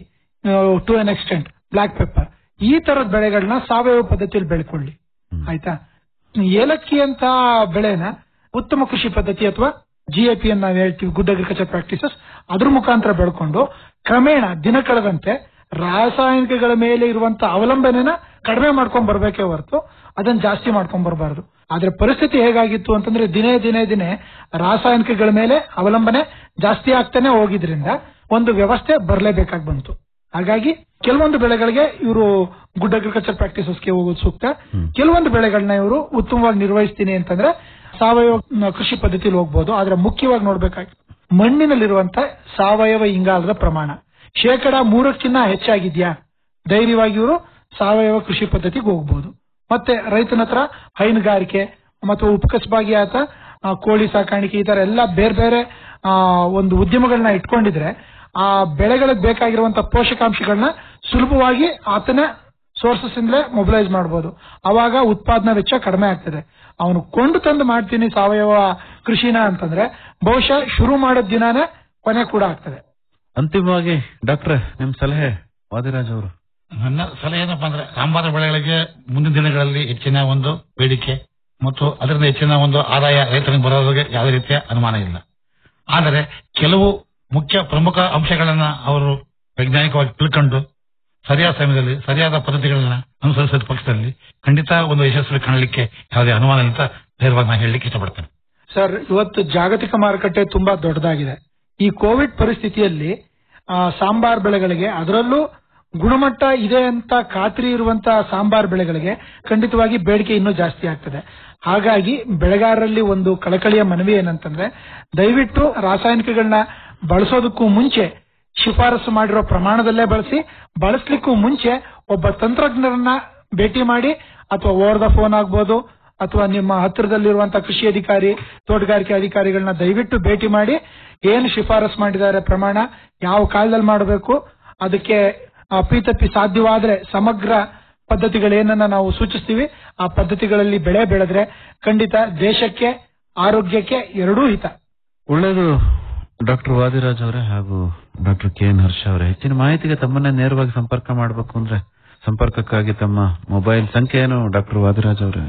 C: to an extent black pepper ಈ ತರದ ಬೆಳೆಗಳನ್ನ ಸಾವಯವ ಪದ್ಧತಿಯಲ್ಲಿ ಬೆಳ್ಕೊಳ್ಳಿ
B: ಹ್ಮ್.
C: ಆಯ್ತಾ ಏಲಕ್ಕಿ ಅಂತ ಬೆಳೆನ ಉತ್ತಮ ಕೃಷಿ ಪದ್ಧತಿ ಅಥವಾ ಜಿಎಪಿ ಅನ್ನ ನಾವು ಹೇಳ್ತೀವಿ ಗುಡ್ ಅಗ್ರಿಕಲ್ಚರ್ ಪ್ರಾಕ್ಟೀಸಸ್ ಅದ್ರ ಮುಖಾಂತರ ಬೆಳ್ಕೊಂಡು ಕ್ರಮೇಣ ದಿನ ಕಳೆದಂತೆ ರಾಸಾಯನಿಕಗಳ ಮೇಲೆ ಇರುವಂತ ಅವಲಂಬನೆನ ಕಡಿಮೆ ಮಾಡ್ಕೊಂಡ್ ಬರ್ಬೇಕೇ ಹೊರತು ಅದನ್ನ ಜಾಸ್ತಿ ಮಾಡ್ಕೊಂಡ್ ಬರಬಾರದು ಆದ್ರೆ ಪರಿಸ್ಥಿತಿ ಹೇಗಾಗಿತ್ತು ಅಂತಂದ್ರೆ ದಿನೇ ದಿನೇ ದಿನೇ ರಾಸಾಯನಿಕಗಳ ಮೇಲೆ ಅವಲಂಬನೆ ಜಾಸ್ತಿ ಆಗ್ತಾನೆ ಹೋಗಿದ್ರಿಂದ ಒಂದು ವ್ಯವಸ್ಥೆ ಬರಲೇಬೇಕಾಗಿ ಬಂತು ಹಾಗಾಗಿ ಕೆಲವೊಂದು ಬೆಳೆಗಳಿಗೆ ಇವರು ಗುಡ್ ಅಗ್ರಿಕಲ್ಚರ್ ಪ್ರಾಕ್ಟೀಸಸ್ಗೆ ಹೋಗೋದು ಸೂಕ್ತ ಕೆಲವೊಂದು ಬೆಳೆಗಳನ್ನ ಇವರು ಉತ್ತಮವಾಗಿ ನಿರ್ವಹಿಸ್ತೀನಿ ಅಂತಂದ್ರೆ ಸಾವಯವ ಮ್, ಕೃಷಿ ಪದ್ಧತಿಯಲ್ಲಿ ಹೋಗ್ಬೋದು ಆದ್ರೆ ಮುಖ್ಯವಾಗಿ ನೋಡ್ಬೇಕಾಗಿ ಮಣ್ಣಿನಲ್ಲಿರುವಂತ ಸಾವಯವ ಇಂಗಾಲದ ಪ್ರಮಾಣ ಶೇಕಡ ಮೂರಕ್ಕಿಂತ ಹೆಚ್ಚಾಗಿದ್ಯಾ ಧೈರ್ಯವಾಗಿ ಇವರು ಸಾವಯವ ಕೃಷಿ ಪದ್ಧತಿಗೆ ಹೋಗ್ಬೋದು ಮತ್ತೆ ರೈತನ ಹತ್ರ ಹೈನುಗಾರಿಕೆ ಮತ್ತು ಉಪಕಸಬಾಗಿ ಆತ ಆ, ಕೋಳಿ ಸಾಕಾಣಿಕೆ ಈ ತರ ಎಲ್ಲ ಬೇರೆ ಬೇರೆ ಆ, ಒಂದು ಉದ್ಯಮಗಳನ್ನ ಇಟ್ಕೊಂಡಿದ್ರೆ ಆ ಬೆಳೆಗಳಿಗೆ ಬೇಕಾಗಿರುವಂತ ಪೋಷಕಾಂಶಗಳನ್ನ ಸುಲಭವಾಗಿ ಆತನ ಸೋರ್ಸಸ್ ಇಂದಲೇ ಮೊಬಿಲೈಸ್ ಮಾಡಬಹುದು ಅವಾಗ ಉತ್ಪಾದನಾ ವೆಚ್ಚ ಕಡಿಮೆ ಆಗ್ತದೆ ಅವನು ಕೊಂಡು ತಂದು ಮಾಡ್ತೀನಿ ಸಾವಯವ ಕೃಷಿನ ಅಂತಂದ್ರೆ ಬಹುಶಃ ಶುರು ಮಾಡೋ ದಿನಾನೇ ಕೊನೆ ಕೂಡ ಆಗ್ತದೆ
B: ಅಂತಿಮವಾಗಿ ಡಾಕ್ಟ್ರೆ ನಿಮ್ ಸಲಹೆ ವಾದಿರಾಜ್ ಅವರು
A: ನನ್ನ ಸಲಹೆ ಏನಪ್ಪಾ ಅಂದ್ರೆ ಸಾಂಬಾರ ಬೆಳೆಗಳಿಗೆ ಮುಂದಿನ ದಿನಗಳಲ್ಲಿ ಹೆಚ್ಚಿನ ಒಂದು ಬೇಡಿಕೆ ಮತ್ತು ಅದರಿಂದ ಹೆಚ್ಚಿನ ಒಂದು ಆದಾಯ ರೈತನಿಗೆ ಬರೋದಕ್ಕೆ ಯಾವುದೇ ರೀತಿಯ ಅನುಮಾನ ಇಲ್ಲ ಆದರೆ ಕೆಲವು ಮುಖ್ಯ ಪ್ರಮುಖ ಅಂಶಗಳನ್ನ ಅವರು ವೈಜ್ಞಾನಿಕವಾಗಿ ತಿಳ್ಕೊಂಡು ಸರಿಯಾದ ಸಮಯದಲ್ಲಿ ಸರಿಯಾದ ಪದ್ಧತಿಗಳನ್ನ ಅನುಸರಿಸಿದ ಪಕ್ಷದಲ್ಲಿ ಖಂಡಿತ ಒಂದು ಯಶಸ್ವಿ ಕಾಣಲಿಕ್ಕೆ ಯಾವುದೇ ಅನುಮಾನ ಇಲ್ಲ ಅಂತ ಧೈರ್ಯವಾಗಿ ನಾನು ಹೇಳಲಿಕ್ಕೆ ಇಷ್ಟಪಡ್ತೇನೆ
C: ಸರ್ ಇವತ್ತು ಜಾಗತಿಕ ಮಾರುಕಟ್ಟೆ ತುಂಬಾ ದೊಡ್ಡದಾಗಿದೆ ಈ ಕೋವಿಡ್ ಪರಿಸ್ಥಿತಿಯಲ್ಲಿ ಆ, ಸಾಂಬಾರ್ ಬೆಳೆಗಳಿಗೆ ಅದರಲ್ಲೂ ಗುಣಮಟ್ಟ ಇದೆ ಅಂತ ಖಾತ್ರಿ ಇರುವಂತಹ ಸಾಂಬಾರ್ ಬೆಳೆಗಳಿಗೆ ಖಂಡಿತವಾಗಿ ಬೇಡಿಕೆ ಇನ್ನೂ ಜಾಸ್ತಿ ಆಗ್ತದೆ ಹಾಗಾಗಿ ಬೆಳೆಗಾರರಲ್ಲಿ ಒಂದು ಕಳಕಳಿಯ ಮನವಿ ಏನಂತಂದ್ರೆ ದಯವಿಟ್ಟು ರಾಸಾಯನಿಕಗಳನ್ನ ಬಳಸೋದಕ್ಕೂ ಮುಂಚೆ ಶಿಫಾರಸು ಮಾಡಿರೋ ಪ್ರಮಾಣದಲ್ಲೇ ಬಳಸಿ ಬಳಸಲಿಕ್ಕೂ ಮುಂಚೆ ಒಬ್ಬ ತಂತ್ರಜ್ಞರನ್ನ ಭೇಟಿ ಮಾಡಿ ಅಥವಾ ಓವರ್ ದ ಫೋನ್ ಆಗ್ಬೋದು ಅಥವಾ ನಿಮ್ಮ ಹತ್ತಿರದಲ್ಲಿರುವಂತಹ ಕೃಷಿ ಅಧಿಕಾರಿ ತೋಟಗಾರಿಕೆ ಅಧಿಕಾರಿಗಳನ್ನ ದಯವಿಟ್ಟು ಭೇಟಿ ಮಾಡಿ ಏನು ಶಿಫಾರಸ್ ಮಾಡಿದ್ದಾರೆ ಪ್ರಮಾಣ ಯಾವ ಕಾಲದಲ್ಲಿ ಮಾಡಬೇಕು ಅದಕ್ಕೆ ಅಪ್ಪಿತಪ್ಪಿ ಸಾಧ್ಯವಾದ್ರೆ ಸಮಗ್ರ ಪದ್ಧತಿಗಳೇನನ್ನ ನಾವು ಸೂಚಿಸ್ತೀವಿ ಆ ಪದ್ಧತಿಗಳಲ್ಲಿ ಬೆಳೆ ಬೆಳೆದ್ರೆ ಖಂಡಿತ ದೇಶಕ್ಕೆ ಆರೋಗ್ಯಕ್ಕೆ ಎರಡೂ ಹಿತ
B: ಒಳ್ಳೇದು ಡಾಕ್ಟರ್ ವಾದಿರಾಜ್ ಅವರೇ ಹಾಗೂ ಡಾಕ್ಟರ್ ಕೆ ಎನ್ ಹರ್ಷ ಅವರೇ ಹೆಚ್ಚಿನ ಮಾಹಿತಿಗೆ ತಮ್ಮನ್ನೇ ನೇರವಾಗಿ ಸಂಪರ್ಕ ಮಾಡಬೇಕು ಅಂದ್ರೆ ಸಂಪರ್ಕಕ್ಕಾಗಿ ತಮ್ಮ ಮೊಬೈಲ್ ಸಂಖ್ಯೆ ಏನು ಡಾಕ್ಟರ್ ವಾದಿರಾಜ್ ಅವರೇ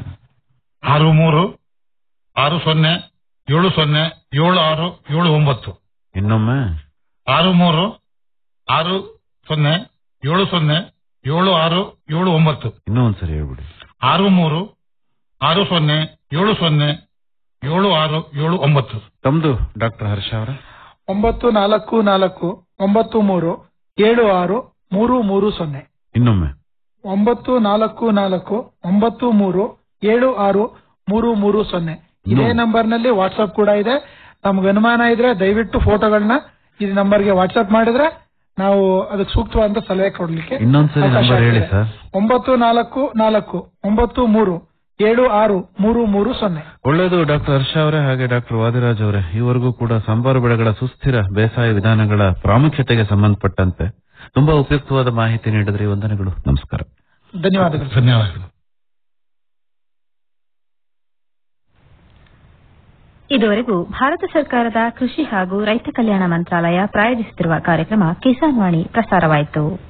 A: ಆರು ಮೂರು ಆರು ಸೊನ್ನೆ ಏಳು ಸೊನ್ನೆ ಏಳು ಆರು ಏಳು ಒಂಬತ್ತು
B: ಇನ್ನೊಮ್ಮೆ
A: ಆರು ಮೂರು ಆರು ಸೊನ್ನೆ ಏಳು ಸೊನ್ನೆ ಏಳು ಆರು ಏಳು ಒಂಬತ್ತು
B: ಇನ್ನೂ ಒಂದ್ಸರಿ ಹೇಳ್ಬಿಡಿ
A: ಆರು ಮೂರು ಆರು ಸೊನ್ನೆ ಏಳು ಸೊನ್ನೆ ಏಳು ಆರು ಏಳು ಒಂಬತ್ತು
B: ತಮ್ದು ಡಾಕ್ಟರ್ ಹರ್ಷ ಅವರೇ
C: ಒಂಬತ್ತು ನಾಲ್ಕು ನಾಲ್ಕು ಒಂಬತ್ತು ಮೂರು ಏಳು ಆರು ಮೂರು ಮೂರು ಸೊನ್ನೆ
B: ಇನ್ನೊಮ್ಮೆ
C: ಒಂಬತ್ತು ನಾಲ್ಕು ನಾಲ್ಕು ಒಂಬತ್ತು ಮೂರು ಏಳು ಆರು ಮೂರು ಮೂರು ಸೊನ್ನೆ ಇದೇ
B: ಹ್ಮ್.
C: ನಂಬರ್ ನಲ್ಲಿ ವಾಟ್ಸ್ಆಪ್ ಕೂಡ ಇದೆ ನಮ್ಗೆ ಅನುಮಾನ ಇದ್ರೆ ದಯವಿಟ್ಟು ಫೋಟೋಗಳನ್ನ ಈ ನಂಬರ್ಗೆ ವಾಟ್ಸ್ಆಪ್ ಮಾಡಿದ್ರೆ ನಾವು ಅದಕ್ಕೆ ಸೂಕ್ತವಾದಂತ ಸಲಹೆ ಕೊಡ್ಲಿಕ್ಕೆ
B: ಇನ್ನೊಂದ್ಸರಿ
C: ಅವಕಾಶ
B: ನಂಬರ್ ಹೇಳಿ
C: ಆಗ್ತದೆ.
B: ಸರ್
C: ಒಂಬತ್ತು ನಾಲ್ಕು ನಾಲ್ಕು ಒಂಬತ್ತು ಮೂರು ಏಳು ಆರು ಮೂರು ಮೂರು ಸೊನ್ನೆ
B: ಒಳ್ಳೆಯದು ಡಾಕ್ಟರ್ ಹರ್ಷ ಅವರೇ ಹಾಗೆ ಡಾಕ್ಟರ್ ವಾದಿರಾಜ್ ಅವರೇ ಇವರೆಗೂ ಕೂಡ ಸಂಬಾರು ಬೆಳೆಗಳ ಸುಸ್ಥಿರ ಬೇಸಾಯ ವಿಧಾನಗಳ ಪ್ರಾಮುಖ್ಯತೆಗೆ ಸಂಬಂಧಪಟ್ಟಂತೆ ತುಂಬಾ ಉಪಯುಕ್ತವಾದ ಮಾಹಿತಿ ನೀಡಿದ್ರಿ ವಂದನೆಗಳು ನಮಸ್ಕಾರ
C: ಧನ್ಯವಾದಗಳು
A: ಧನ್ಯವಾದಗಳು
D: ಇದುವರೆಗೂ ಭಾರತ ಸರ್ಕಾರದ ಕೃಷಿ ಹಾಗೂ ರೈತ ಕಲ್ಯಾಣ ಮಂತ್ರಾಲಯ ಪ್ರಾಯೋಜಿಸುತ್ತಿರುವ ಕಾರ್ಯಕ್ರಮ ಕಿಸಾನ್ ವಾಣಿ ಪ್ರಸಾರವಾಯಿತು